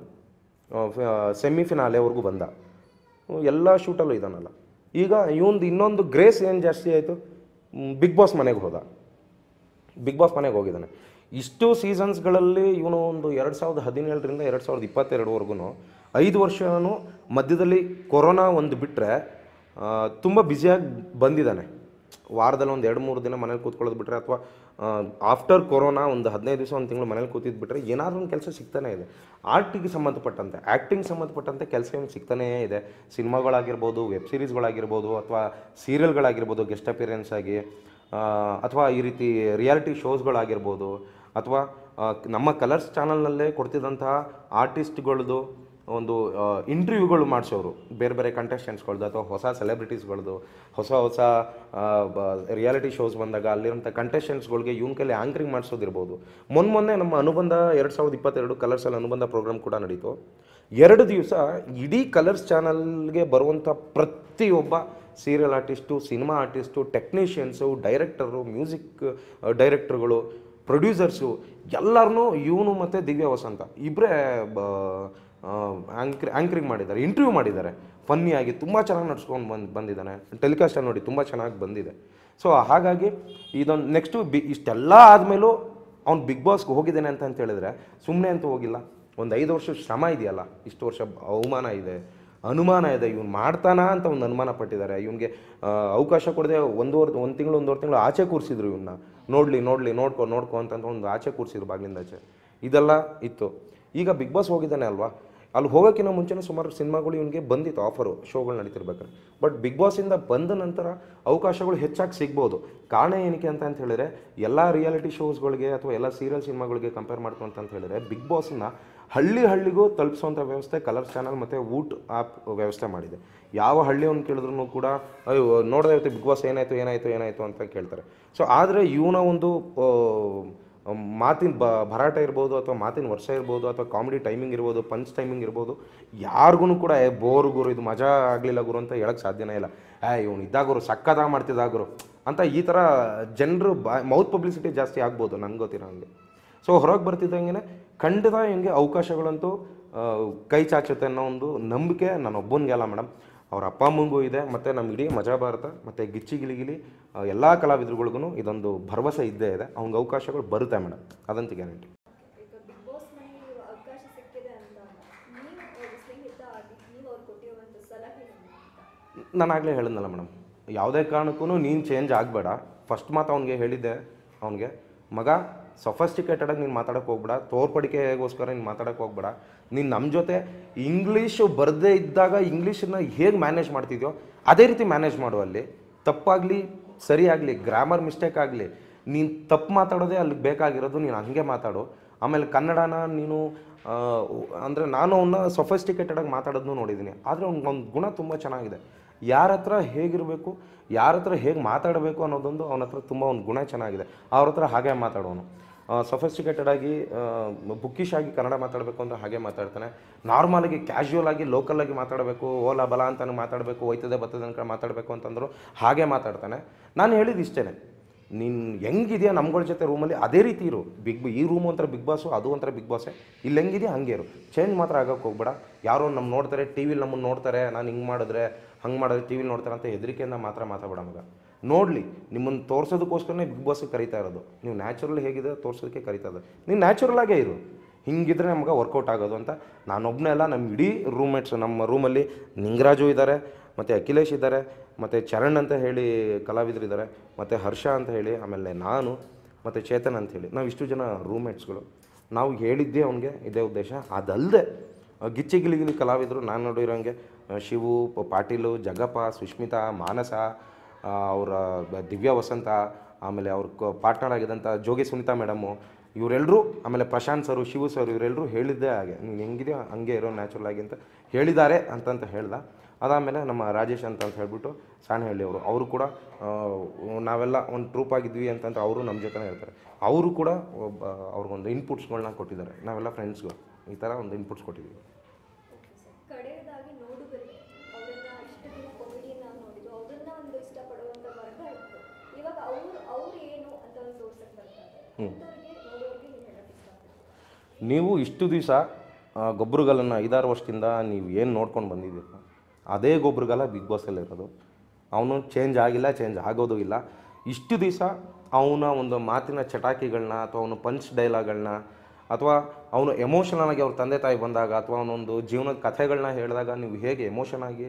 ಸೆಮಿ ಫಿನಾಲೆವರೆಗೂ ಬಂದ ಎಲ್ಲ ಶೂಟಲ್ಲೂ ಇದ್ದಾನಲ್ಲ ಈಗ ಇವನ್ದು ಇನ್ನೊಂದು ಗ್ರೇಸ್ ಏನು ಜಾಸ್ತಿ ಆಯಿತು ಬಿಗ್ ಬಾಸ್ ಮನೆಗೆ ಹೋದ ಬಿಗ್ ಬಾಸ್ ಮನೆಗೆ ಹೋಗಿದ್ದಾನೆ ಇಷ್ಟು ಸೀಸನ್ಸ್ಗಳಲ್ಲಿ ಇವನು ಒಂದು ಎರಡು ಸಾವಿರದ ಹದಿನೇಳರಿಂದ ಎರಡು ಸಾವಿರದ ಇಪ್ಪತ್ತೆರಡುವರೆಗೂ ಐದು ವರ್ಷನೂ ಮಧ್ಯದಲ್ಲಿ ಕೊರೋನಾ ಒಂದು ಬಿಟ್ಟರೆ ತುಂಬ ಬ್ಯುಸಿಯಾಗಿ ಬಂದಿದ್ದಾನೆ ವಾರದಲ್ಲಿ ಒಂದು ಎರಡು ಮೂರು ದಿನ ಮನೇಲಿ ಕೂತ್ಕೊಳ್ಳೋದು ಬಿಟ್ಟರೆ ಅಥವಾ ಆಫ್ಟರ್ ಕೊರೋನಾ ಒಂದು ಹದಿನೈದು ದಿವಸ ಒಂದು ತಿಂಗಳು ಮನೇಲಿ ಕೂತಿದ್ದು ಬಿಟ್ಟರೆ ಏನಾದರೂ ಒಂದು ಕೆಲಸ ಸಿಗ್ತಾನೆ ಇದೆ ಆರ್ಟಿಗೆ ಸಂಬಂಧಪಟ್ಟಂತೆ ಆ್ಯಕ್ಟಿಂಗ್ ಸಂಬಂಧಪಟ್ಟಂತೆ ಕೆಲಸ ಏನು ಸಿಗ್ತಾನೇ ಇದೆ ಸಿನಿಮಾಗಳಾಗಿರ್ಬೋದು ವೆಬ್ ಸೀರೀಸ್ಗಳಾಗಿರ್ಬೋದು ಅಥವಾ ಸೀರಿಯಲ್ಗಳಾಗಿರ್ಬೋದು ಗೆಸ್ಟ್ ಅಪಿಯರೆನ್ಸ್ ಆಗಿ ಆ, ಅಥವಾ ಈ ರೀತಿ ರಿಯಾಲಿಟಿ ಶೋಸ್ಗಳಾಗಿರ್ಬೋದು ಅಥವಾ ಆ, ನಮ್ಮ ಕಲರ್ಸ್ ಚಾನಲ್ನಲ್ಲೇ ಕೊಡ್ತಿದ್ದಂತಹ ಆರ್ಟಿಸ್ಟ್ಗಳದ್ದು ಒಂದು ಇಂಟರ್ವ್ಯೂಗಳು ಮಾಡಿಸೋರು ಬೇರೆ ಬೇರೆ ಕಂಟೆಸ್ಟೆಂಟ್ಸ್ಗಳ್ದು ಅಥವಾ ಹೊಸ ಸೆಲೆಬ್ರಿಟೀಸ್ಗಳದ್ದು ಹೊಸ ಹೊಸ ರಿಯಾಲಿಟಿ ಶೋಸ್ ಬಂದಾಗ ಅಲ್ಲಿರೋಂಥ ಕಂಟೆಸ್ಟೆಂಟ್ಸ್ಗಳಿಗೆ ಇವನ ಕೈಲಿ ಆ್ಯಂಕರಿಂಗ್ ಮಾಡಿಸೋದಿರ್ಬೋದು ಮೊನ್ನೆ ಮೊನ್ನೆ ನಮ್ಮ ಅನುಬಂಧ ಎರಡು ಸಾವಿರದ ಇಪ್ಪತ್ತೆರಡು ಕಲರ್ಸಲ್ಲಿ ಅನುಬಂಧ ಪ್ರೋಗ್ರಾಮ್ ಕೂಡ ನಡೀತು ಎರಡು ದಿವಸ ಇಡೀ ಕಲರ್ಸ್ ಚಾನಲ್ಗೆ ಬರುವಂಥ ಪ್ರತಿಯೊಬ್ಬ serial artist cinema artist technicians director music ಡೈರೆಕ್ಟರ್ಗಳು ಪ್ರೊಡ್ಯೂಸರ್ಸು ಎಲ್ಲರನ್ನೂ ಇವನು ಮತ್ತು ದಿವ್ಯ ವಸಂತ ಇಬ್ಬರೇ ಆ್ಯಂಕ್ರಿ ಆ್ಯಂಕರಿಂಗ್ ಮಾಡಿದ್ದಾರೆ ಇಂಟರ್ವ್ಯೂ ಮಾಡಿದ್ದಾರೆ ಫನ್ನಿಯಾಗಿ ತುಂಬ ಚೆನ್ನಾಗಿ ನಡ್ಸ್ಕೊಂಡು ಬಂದು ಬಂದಿದ್ದಾನೆ ಟೆಲಿಕಾಸ್ಟಲ್ಲಿ ನೋಡಿ ತುಂಬ ಚೆನ್ನಾಗಿ ಬಂದಿದೆ ಸೊ ಹಾಗಾಗಿ ಇದೊಂದು ನೆಕ್ಸ್ಟು ಬಿ ಇಷ್ಟೆಲ್ಲ ಆದಮೇಲೂ ಅವ್ನು ಬಿಗ್ ಬಾಸ್ಗೆ ಹೋಗಿದ್ದಾನೆ ಅಂತ ಅಂತ ಹೇಳಿದ್ರೆ ಸುಮ್ಮನೆ ಅಂತೂ ಹೋಗಿಲ್ಲ ಒಂದು ಐದು ವರ್ಷ ಶ್ರಮ ಇದೆಯಲ್ಲ ಇಷ್ಟು ವರ್ಷ ಅವಮಾನ ಇದೆ ಅನುಮಾನ ಇದೆ ಇವ್ನು ಮಾಡ್ತಾನ ಅಂತ ಒಂದು ಅನುಮಾನ ಪಟ್ಟಿದ್ದಾರೆ ಇವನಿಗೆ ಅವಕಾಶ ಕೊಡದೆ ಒಂದೂವರೆ ಒಂದು ತಿಂಗಳು ಒಂದೂವರೆ ತಿಂಗಳು ಆಚೆ ಕೂರಿಸಿದ್ರು ಇವನ್ನ ನೋಡಲಿ ನೋಡಲಿ ನೋಡ್ಕೊ ನೋಡ್ಕೊ ಅಂತ ಒಂದು ಆಚೆ ಕೂರಿಸಿದ್ರು ಬಾಗಿಲಿಂದ ಆಚೆ ಇದೆಲ್ಲ ಇತ್ತು ಈಗ ಬಿಗ್ ಬಾಸ್ ಹೋಗಿದ್ದಾನೆ ಅಲ್ವಾ ಅಲ್ಲಿ ಹೋಗೋಕ್ಕಿಂತ ಮುಂಚೆನೇ ಸುಮಾರು ಸಿನಿಮಾಗಳು ಇವನಿಗೆ ಬಂದಿತ್ತು ಆಫರು ಶೋಗಳು ನಡೀತಿರ್ಬೇಕಾದ್ರೆ ಬಟ್ ಬಿಗ್ ಬಾಸಿಂದ ಬಂದ ನಂತರ ಅವಕಾಶಗಳು ಹೆಚ್ಚಾಗಿ ಸಿಗ್ಬೋದು ಕಾರಣ ಏನಕ್ಕೆ ಅಂತ ಅಂತ ಹೇಳಿದ್ರೆ ಎಲ್ಲ ರಿಯಾಲಿಟಿ ಶೋಸ್ಗಳಿಗೆ ಅಥವಾ ಎಲ್ಲ ಸೀರಿಯಲ್ ಸಿನಿಮಾಗಳಿಗೆ ಕಂಪೇರ್ ಮಾಡ್ಕೊಂತ ಅಂತ ಹೇಳಿದ್ರೆ ಬಿಗ್ ಬಾಸ್ನ ಹಳ್ಳಿ ಹಳ್ಳಿಗೂ ತಲುಪಿಸುವಂಥ ವ್ಯವಸ್ಥೆ ಕಲರ್ಸ್ ಚಾನಲ್ ಮತ್ತು ಊಟ ಆ್ಯಪ್ ವ್ಯವಸ್ಥೆ ಮಾಡಿದೆ ಯಾವ ಹಳ್ಳಿಯನ್ನು ಕೇಳಿದ್ರು ಕೂಡ ಅಯ್ಯೋ ನೋಡದೆ ಇರುತ್ತೆ ಬಿಗ್ ಬಾಸ್ ಏನಾಯಿತು ಏನಾಯಿತು ಏನಾಯಿತು ಅಂತ ಕೇಳ್ತಾರೆ ಸೊ ಆದರೆ ಇವನ ಒಂದು ಆ, ಮಾತಿನ ಬ ಭರಾಟ ಇರ್ಬೋದು ಅಥವಾ ಮಾತಿನ ವರ್ಷ ಇರ್ಬೋದು ಅಥವಾ ಕಾಮಿಡಿ ಟೈಮಿಂಗ್ ಇರ್ಬೋದು ಪಂಚ್ ಟೈಮಿಂಗ್ ಇರ್ಬೋದು ಯಾರಿಗೂ ಕೂಡ ಏ ಬೋರ್ ಗುರು ಇದು ಮಜಾ ಆಗಲಿಲ್ಲ ಗುರು ಅಂತ ಹೇಳಕ್ಕೆ ಸಾಧ್ಯನೇ ಇಲ್ಲ ಏ ಇವನು ಇದ್ದಾಗುರು ಸಕ್ಕದಾಗ ಮಾಡ್ತಿದ್ದಾಗುರು ಅಂತ ಈ ಥರ ಜನರು ಬಾ ಮೌತ್ ಪಬ್ಲಿಸಿಟಿ ಜಾಸ್ತಿ ಆಗ್ಬೋದು ನಂಗೆ ಗೊತ್ತಿರೋ ಹಂಗೆ ಸೊ ಹೊರಗೆ ಬರ್ತಿದ್ದಂಗೆ ಖಂಡಿತ ಹಿಂಗೆ ಅವಕಾಶಗಳಂತೂ ಆ, ಕೈ ಚಾಚುತ್ತೆ ಅನ್ನೋ ಒಂದು ನಂಬಿಕೆ ನನ್ನ ಒಬ್ಬನಿಗೆ ಅಲ್ಲ ಮೇಡಮ್ ಅವ್ರ ಅಪ್ಪ ಅಮ್ಮಂಗೂ ಇದೆ ಮತ್ತು ನಮ್ಮ ಇಡೀ ಮಜಾ ಭಾರತ ಮತ್ತು ಗಿಚ್ಚಿ ಗಿಲಿಗಿಲಿ ಎಲ್ಲ ಕಲಾವಿದರುಗಳಿಗೂ ಇದೊಂದು ಭರವಸೆ ಇದ್ದೇ ಇದೆ ಅವ್ನಿಗೆ ಅವಕಾಶಗಳು ಬರುತ್ತೆ ಮೇಡಮ್ ಅದಂತೂ ಗ್ಯಾರಂಟಿ ಈಗ ಬಿಗ್ ಬಾಸ್ ಮನೆ ಅವಕಾಶ ಸಿಕ್ಕಿದೆ ಅಂತ ನೀವು ಅವ್ರ ಸ್ನೇಹಿತ ಆಗಿ ನೀವು ಅವ್ರು ಕೊಟ್ಟಿರುವಂಥ ಸಲಹೆ ಏನು ಅಂತ ನಾನು ಆಗಲೇ ಹೇಳಿದ್ನಲ್ಲ ಮೇಡಮ್ ಯಾವುದೇ ಕಾರಣಕ್ಕೂ ನೀನು ಚೇಂಜ್ ಆಗಬೇಡ ಫಸ್ಟ್ ಮಾತು ಅವ್ನಿಗೆ ಹೇಳಿದ್ದೆ ಅವನಿಗೆ ಮಗ ಸೊಫಸ್ಟಿಕೇಟೆಡಾಗಿ ನೀನು ಮಾತಾಡೋಕೆ ಹೋಗ್ಬೇಡ ತೋರ್ಪಡಿಕೆಗೋಸ್ಕರ ನೀನು ಮಾತಾಡೋಕೆ ಹೋಗ್ಬೇಡ ನೀನು ನಮ್ಮ ಜೊತೆ ಇಂಗ್ಲೀಷು ಬರದೇ ಇದ್ದಾಗ ಇಂಗ್ಲೀಷನ್ನ ಹೇಗೆ ಮ್ಯಾನೇಜ್ ಮಾಡ್ತಿದ್ಯೋ ಅದೇ ರೀತಿ ಮ್ಯಾನೇಜ್ ಮಾಡು ಅಲ್ಲಿ ತಪ್ಪಾಗಲಿ ಸರಿ ಆಗಲಿ ಗ್ರಾಮರ್ ಮಿಸ್ಟೇಕ್ ಆಗಲಿ ನೀನು ತಪ್ಪು ಮಾತಾಡೋದೇ ಅಲ್ಲಿ ಬೇಕಾಗಿರೋದು ನೀನು ಹಂಗೆ ಮಾತಾಡು ಆಮೇಲೆ ಕನ್ನಡನ ನೀನು ಅಂದರೆ ನಾನು ಅವನ್ನ ಸೊಫಿಸ್ಟಿಕೇಟೆಡಾಗಿ ಮಾತಾಡೋದನ್ನು ನೋಡಿದ್ದೀನಿ ಆದರೆ ಅವ್ನಿಗೆ ಒಂದು ಗುಣ ತುಂಬ ಚೆನ್ನಾಗಿದೆ ಯಾರ ಹತ್ರ ಹೇಗಿರಬೇಕು ಯಾರ ಹತ್ರ ಹೇಗೆ ಮಾತಾಡಬೇಕು ಅನ್ನೋದೊಂದು ಅವನ ಹತ್ರ ತುಂಬ ಒಂದು ಗುಣ ಚೆನ್ನಾಗಿದೆ ಅವ್ರ ಹತ್ರ ಹಾಗೆ ಮಾತಾಡೋನು ಸೊಫಿಸ್ಟಿಕೇಟೆಡ್ ಆಗಿ ಬುಕ್ಕಿಶ್ ಆಗಿ ಕನ್ನಡ ಮಾತಾಡಬೇಕು ಅಂದ್ರೆ ಹಾಗೆ ಮಾತಾಡ್ತಾನೆ ನಾರ್ಮಲಾಗಿ ಕ್ಯಾಶುವಲ್ ಆಗಿ ಲೋಕಲ್ ಆಗಿ ಮಾತಾಡಬೇಕು ಓಲಾ ಬಲ ಅಂತ ಮಾತಾಡಬೇಕು ಹೋಯ್ತದೆ ಬರ್ತದೆ ಅನ್ಕೊಂಡು ಮಾತಾಡಬೇಕು ಅಂತಂದ್ರು ಹಾಗೆ ಮಾತಾಡ್ತಾನೆ ನಾನು ಹೇಳಿದ್ದು ಇಷ್ಟೇ ನೀನು ಹೆಂಗಿದೆಯಾ ನಮ್ಗಳ ಜೊತೆ ರೂಮಲ್ಲಿ ಅದೇ ರೀತಿ ಇರು ಬಿಗ್ ಈ ರೂಮ್ ಒಂಥರ ಬಿಗ್ ಬಾಸು ಅದು ಒಂಥರ ಬಿಗ್ ಬಾಸೇ ಇಲ್ಲಿ ಹೆಂಗಿದೆಯಾ ಹಂಗೆ ಇರು ಚೇಂಜ್ ಮಾತ್ರ ಆಗಕ್ಕೆ ಹೋಗ್ಬೇಡ ಯಾರೋ ನಮ್ಮ ನೋಡ್ತಾರೆ ಟಿ ವಿಲಿ ನಮ್ಮನ್ನು ನೋಡ್ತಾರೆ ನಾನು ಹಿಂಗೆ ಮಾಡಿದ್ರೆ ಹಂಗೆ ಮಾಡಿದ್ರೆ ಟಿ ವಿಲಿ ನೋಡ್ತಾರೆ ಅಂತ ಹೆದರಿಕೆಯಿಂದ ಮಾತ್ರ ಮಾತಾಡಬೇಡ ಮಗ ನೋಡಲಿ ನಿಮ್ಮನ್ನು ತೋರಿಸೋದಕ್ಕೋಸ್ಕರನೇ ಬಿಗ್ ಬಾಸಿಗೆ ಕರಿತಾ ಇರೋದು ನೀವು ನ್ಯಾಚುರಲ್ ಹೇಗಿದೆ ತೋರಿಸೋದಕ್ಕೆ ಕರಿತಾ ಇರೋದು ನೀವು ನ್ಯಾಚುರಲ್ ಆಗೇ ಇರು ಹಿಂಗಿದ್ರೆ ನಮ್ಗೆ ವರ್ಕೌಟ್ ಆಗೋದು ಅಂತ ನಾನೊಬ್ಬನೇ ಅಲ್ಲ ನಮ್ಮ ಇಡೀ ರೂಮ್ಮೇಟ್ಸ್ ನಮ್ಮ ರೂಮಲ್ಲಿ ನಿಂಗರಾಜು ಇದ್ದಾರೆ ಮತ್ತು ಅಖಿಲೇಶ್ ಇದ್ದಾರೆ ಮತ್ತು ಚರಣ್ ಅಂತ ಹೇಳಿ ಕಲಾವಿದರು ಇದ್ದಾರೆ ಮತ್ತು ಹರ್ಷ ಅಂತ ಹೇಳಿ ಆಮೇಲೆ ನಾನು ಮತ್ತು ಚೇತನ್ ಅಂತ ಹೇಳಿ ನಾವು ಇಷ್ಟು ಜನ ರೂಮ್ಮೇಟ್ಸ್ಗಳು ನಾವು ಹೇಳಿದ್ದೇ ಅವನಿಗೆ ಇದೇ ಉದ್ದೇಶ ಅದಲ್ಲದೆ ಗಿಚ್ಚಿ ಗಿಲಿಗಿಲಿ ಕಲಾವಿದರು ನಾನು ನೋಡಿರೋಂಗೆ ಆ, ಶಿವು ಪ- ಪಾಟೀಲು ಜಗಪ್ಪ ಸುಷ್ಮಿತಾ ಮಾನಸ ಆ, ಅವರ ಬ- ದಿವ್ಯಾ ವಸಂತ ಆಮೇಲೆ ಅವ್ರ ಪಾರ್ಟ್ನರ್ ಆಗಿದ್ದಂಥ ಜೋಗಿ ಸುನಿತಾ ಮೇಡಮು ಇವರೆಲ್ಲರೂ ಆಮೇಲೆ ಪ್ರಶಾಂತ್ ಸರು ಶಿವು ಸರ್ ಇವರೆಲ್ಲರೂ ಹೇಳಿದ್ದೇ ಹಾಗೆ ನೀನು ಹೆಂಗಿದೆಯೋ ಹಂಗೆ ಇರೋ ನ್ಯಾಚುರಲ್ ಆಗಿ ಅಂತ ಹೇಳಿದ್ದಾರೆ ಅಂತಂತ ಹೇಳ್ದ ಅದಾದಮೇಲೆ ನಮ್ಮ ರಾಜೇಶ್ ಅಂತ ಅಂತ ಹೇಳ್ಬಿಟ್ಟು ಸಾಣಹಳ್ಳಿ ಅವರು ಅವರು ಕೂಡ ಆ, ನಾವೆಲ್ಲ ಒಂದು ಟ್ರೂಪ್ ಆಗಿದ್ವಿ ಅಂತಂದ್ರೆ ಅವರು ನಮ್ಮ ಜೊತೆನೇ ಇರ್ತಾರೆ ಅವರು ಕೂಡ ಒಬ್ಬ ಅವ್ರಿಗೊಂದು ಇನ್ಪುಟ್ಸ್ಗಳನ್ನ ಕೊಟ್ಟಿದ್ದಾರೆ ನಾವೆಲ್ಲ ಫ್ರೆಂಡ್ಸ್ಗಳು ಈ ಥರ ಒಂದು ಇನ್ಪುಟ್ಸ್ ಕೊಟ್ಟಿದ್ದೀವಿ ಓಕೆ ಸರ್ ಕಡೆಯದಾಗಿ ನೋಡುಗರಿಗೆ ಅವರನ್ನ ಇಷ್ಟು ದಿನ ಕಾಮಿಡಿಯನ್ನ ನೋಡಿದ್ರು ಅವ್ರನ್ನ ಒಂದು ಇಷ್ಟಪಡುವಂಥ ವರ್ಗ ಇತ್ತು ಇವಾಗ ಅವ್ರು ಅವ್ರು ಏನು ಅಂತ ಒಂದು ತೋರ್ಸಕ್ಕೆ ಬರ್ತಾರೆ ಅಂಥವ್ರಿಗೆ ನೋಡೋರಿಗೆ ನೀವು ಹೇಳಕ್ಕೆ ಇಷ್ಟಪಡ್ತೀನಿ ನೀವು ಇಷ್ಟು ದಿವಸ ಗೊಬ್ಬರಗಳನ್ನು ಐದಾರು ವರ್ಷದಿಂದ ನೀವು ಏನು ನೋಡ್ಕೊಂಡು ಬಂದಿದ್ದೀರ ಅದೇ ಗೊಬ್ಬರಗಲ ಬಿಗ್ ಬಾಸಲ್ಲಿ ಇರೋದು ಅವನು ಚೇಂಜ್ ಆಗಿಲ್ಲ ಚೇಂಜ್ ಆಗೋದು ಇಲ್ಲ ಇಷ್ಟು ದಿವಸ ಅವನ ಒಂದು ಮಾತಿನ ಚಟಾಕಿಗಳನ್ನ ಅಥವಾ ಅವನು ಪಂಚ್ ಡೈಲಾಗ್ಗಳನ್ನ ಅಥವಾ ಅವನು ಎಮೋಷನಲ್ ಆಗಿ ಅವ್ರ ತಂದೆ ತಾಯಿ ಬಂದಾಗ ಅಥವಾ ಅವನೊಂದು ಜೀವನದ ಕಥೆಗಳನ್ನ ಹೇಳಿದಾಗ ನೀವು ಹೇಗೆ ಎಮೋಷನ್ ಆಗಿ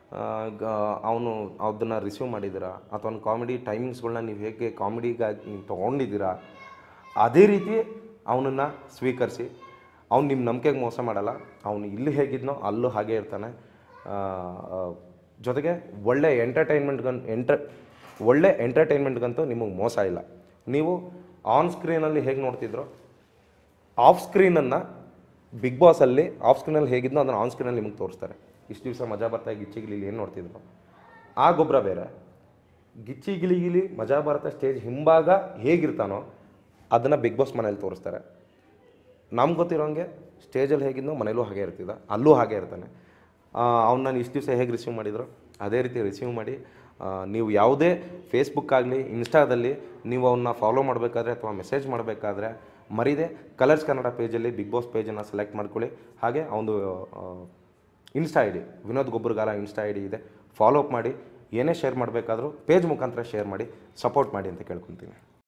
ಅವನು ಅದನ್ನು ರಿಸೀವ್ ಮಾಡಿದ್ದೀರಾ ಅಥವಾ ಒಂದು ಕಾಮಿಡಿ ಟೈಮಿಂಗ್ಸ್ಗಳನ್ನ ನೀವು ಹೇಗೆ ಕಾಮಿಡಿಗಾಗಿ ನೀವು ತೊಗೊಂಡಿದ್ದೀರಾ ಅದೇ ರೀತಿ ಅವನನ್ನು ಸ್ವೀಕರಿಸಿ ಅವ್ನು ನಿಮ್ಮ ನಂಬಿಕೆಗೆ ಮೋಸ ಮಾಡಲ್ಲ ಅವನು ಇಲ್ಲಿ ಹೇಗಿದ್ನೋ ಅಲ್ಲೂ ಹಾಗೆ ಇರ್ತಾನೆ ಆ, ಆ, ಜೊತೆಗೆ ಒಳ್ಳೆ ಎಂಟರ್ಟೈನ್ಮೆಂಟ್ಗನ್ ಎಂಟರ್ ಒಳ್ಳೆ ಎಂಟರ್ಟೈನ್ಮೆಂಟ್ಗಂತೂ ನಿಮಗೆ ಮೋಸ ಇಲ್ಲ ನೀವು ಆನ್ ಸ್ಕ್ರೀನಲ್ಲಿ ಹೇಗೆ ನೋಡ್ತಿದ್ರೋ ಆಫ್ ಸ್ಕ್ರೀನನ್ನು ಬಿಗ್ ಬಾಸಲ್ಲಿ ಆಫ್ ಸ್ಕ್ರೀನಲ್ಲಿ ಹೇಗಿದ್ನೋ ಅದನ್ನು ಆನ್ ಸ್ಕ್ರೀನಲ್ಲಿ ನಿಮಗೆ ತೋರಿಸ್ತಾರೆ ಇಷ್ಟು ದಿವಸ ಮಜಾ ಬರ್ತಾ ಗಿಚ್ಚಿ ಗಿಲಿಲಿ ಏನು ನೋಡ್ತಿದ್ರು ಆ ಗೊಬ್ಬರ ಬೇರೆ ಗಿಚ್ಚಿ ಗಿಲಿಗಿಲಿ ಮಜಾ ಭಾರತ ಸ್ಟೇಜ್ ಹಿಂಭಾಗ ಹೇಗಿರ್ತಾನೋ ಅದನ್ನು ಬಿಗ್ ಬಾಸ್ ಮನೇಲಿ ತೋರಿಸ್ತಾರೆ ನಮ್ಗೆ ಗೊತ್ತಿರೋಂಗೆ ಸ್ಟೇಜಲ್ಲಿ ಹೇಗಿದ್ನೋ ಮನೇಲೂ ಹಾಗೆ ಇರ್ತಿದ್ದ ಅಲ್ಲೂ ಹಾಗೆ ಇರ್ತಾನೆ ಅವ್ನು ನಾನು ಇಷ್ಟು ದಿವಸ ಹೇಗೆ ರಿಸೀವ್ ಮಾಡಿದ್ರು ಅದೇ ರೀತಿ ರಿಸೀವ್ ಮಾಡಿ ಆ, ನೀವು ಯಾವುದೇ ಫೇಸ್ಬುಕ್ ಆಗಲಿ ಇನ್ಸ್ಟಾದಲ್ಲಿ ನೀವು ಅವನ್ನ ಫಾಲೋ ಮಾಡಬೇಕಾದ್ರೆ ಅಥವಾ ಮೆಸೇಜ್ ಮಾಡಬೇಕಾದ್ರೆ ಮರಿದೆ ಕಲರ್ಸ್ ಕನ್ನಡ ಪೇಜಲ್ಲಿ ಬಿಗ್ ಬಾಸ್ ಪೇಜನ್ನು ಸೆಲೆಕ್ಟ್ ಮಾಡ್ಕೊಳ್ಳಿ ಹಾಗೆ ಅವನು insta I D Vinod Gobbaragala insta I D ಇದೆ ಫಾಲೋ ಅಪ್ ಮಾಡಿ ಏನೇ ಶೇರ್ ಮಾಡಬೇಕಾದ್ರೂ ಪೇಜ್ ಮುಖಾಂತರ ಶೇರ್ ಮಾಡಿ ಸಪೋರ್ಟ್ ಮಾಡಿ ಅಂತ ಕೇಳ್ಕೊತೀನಿ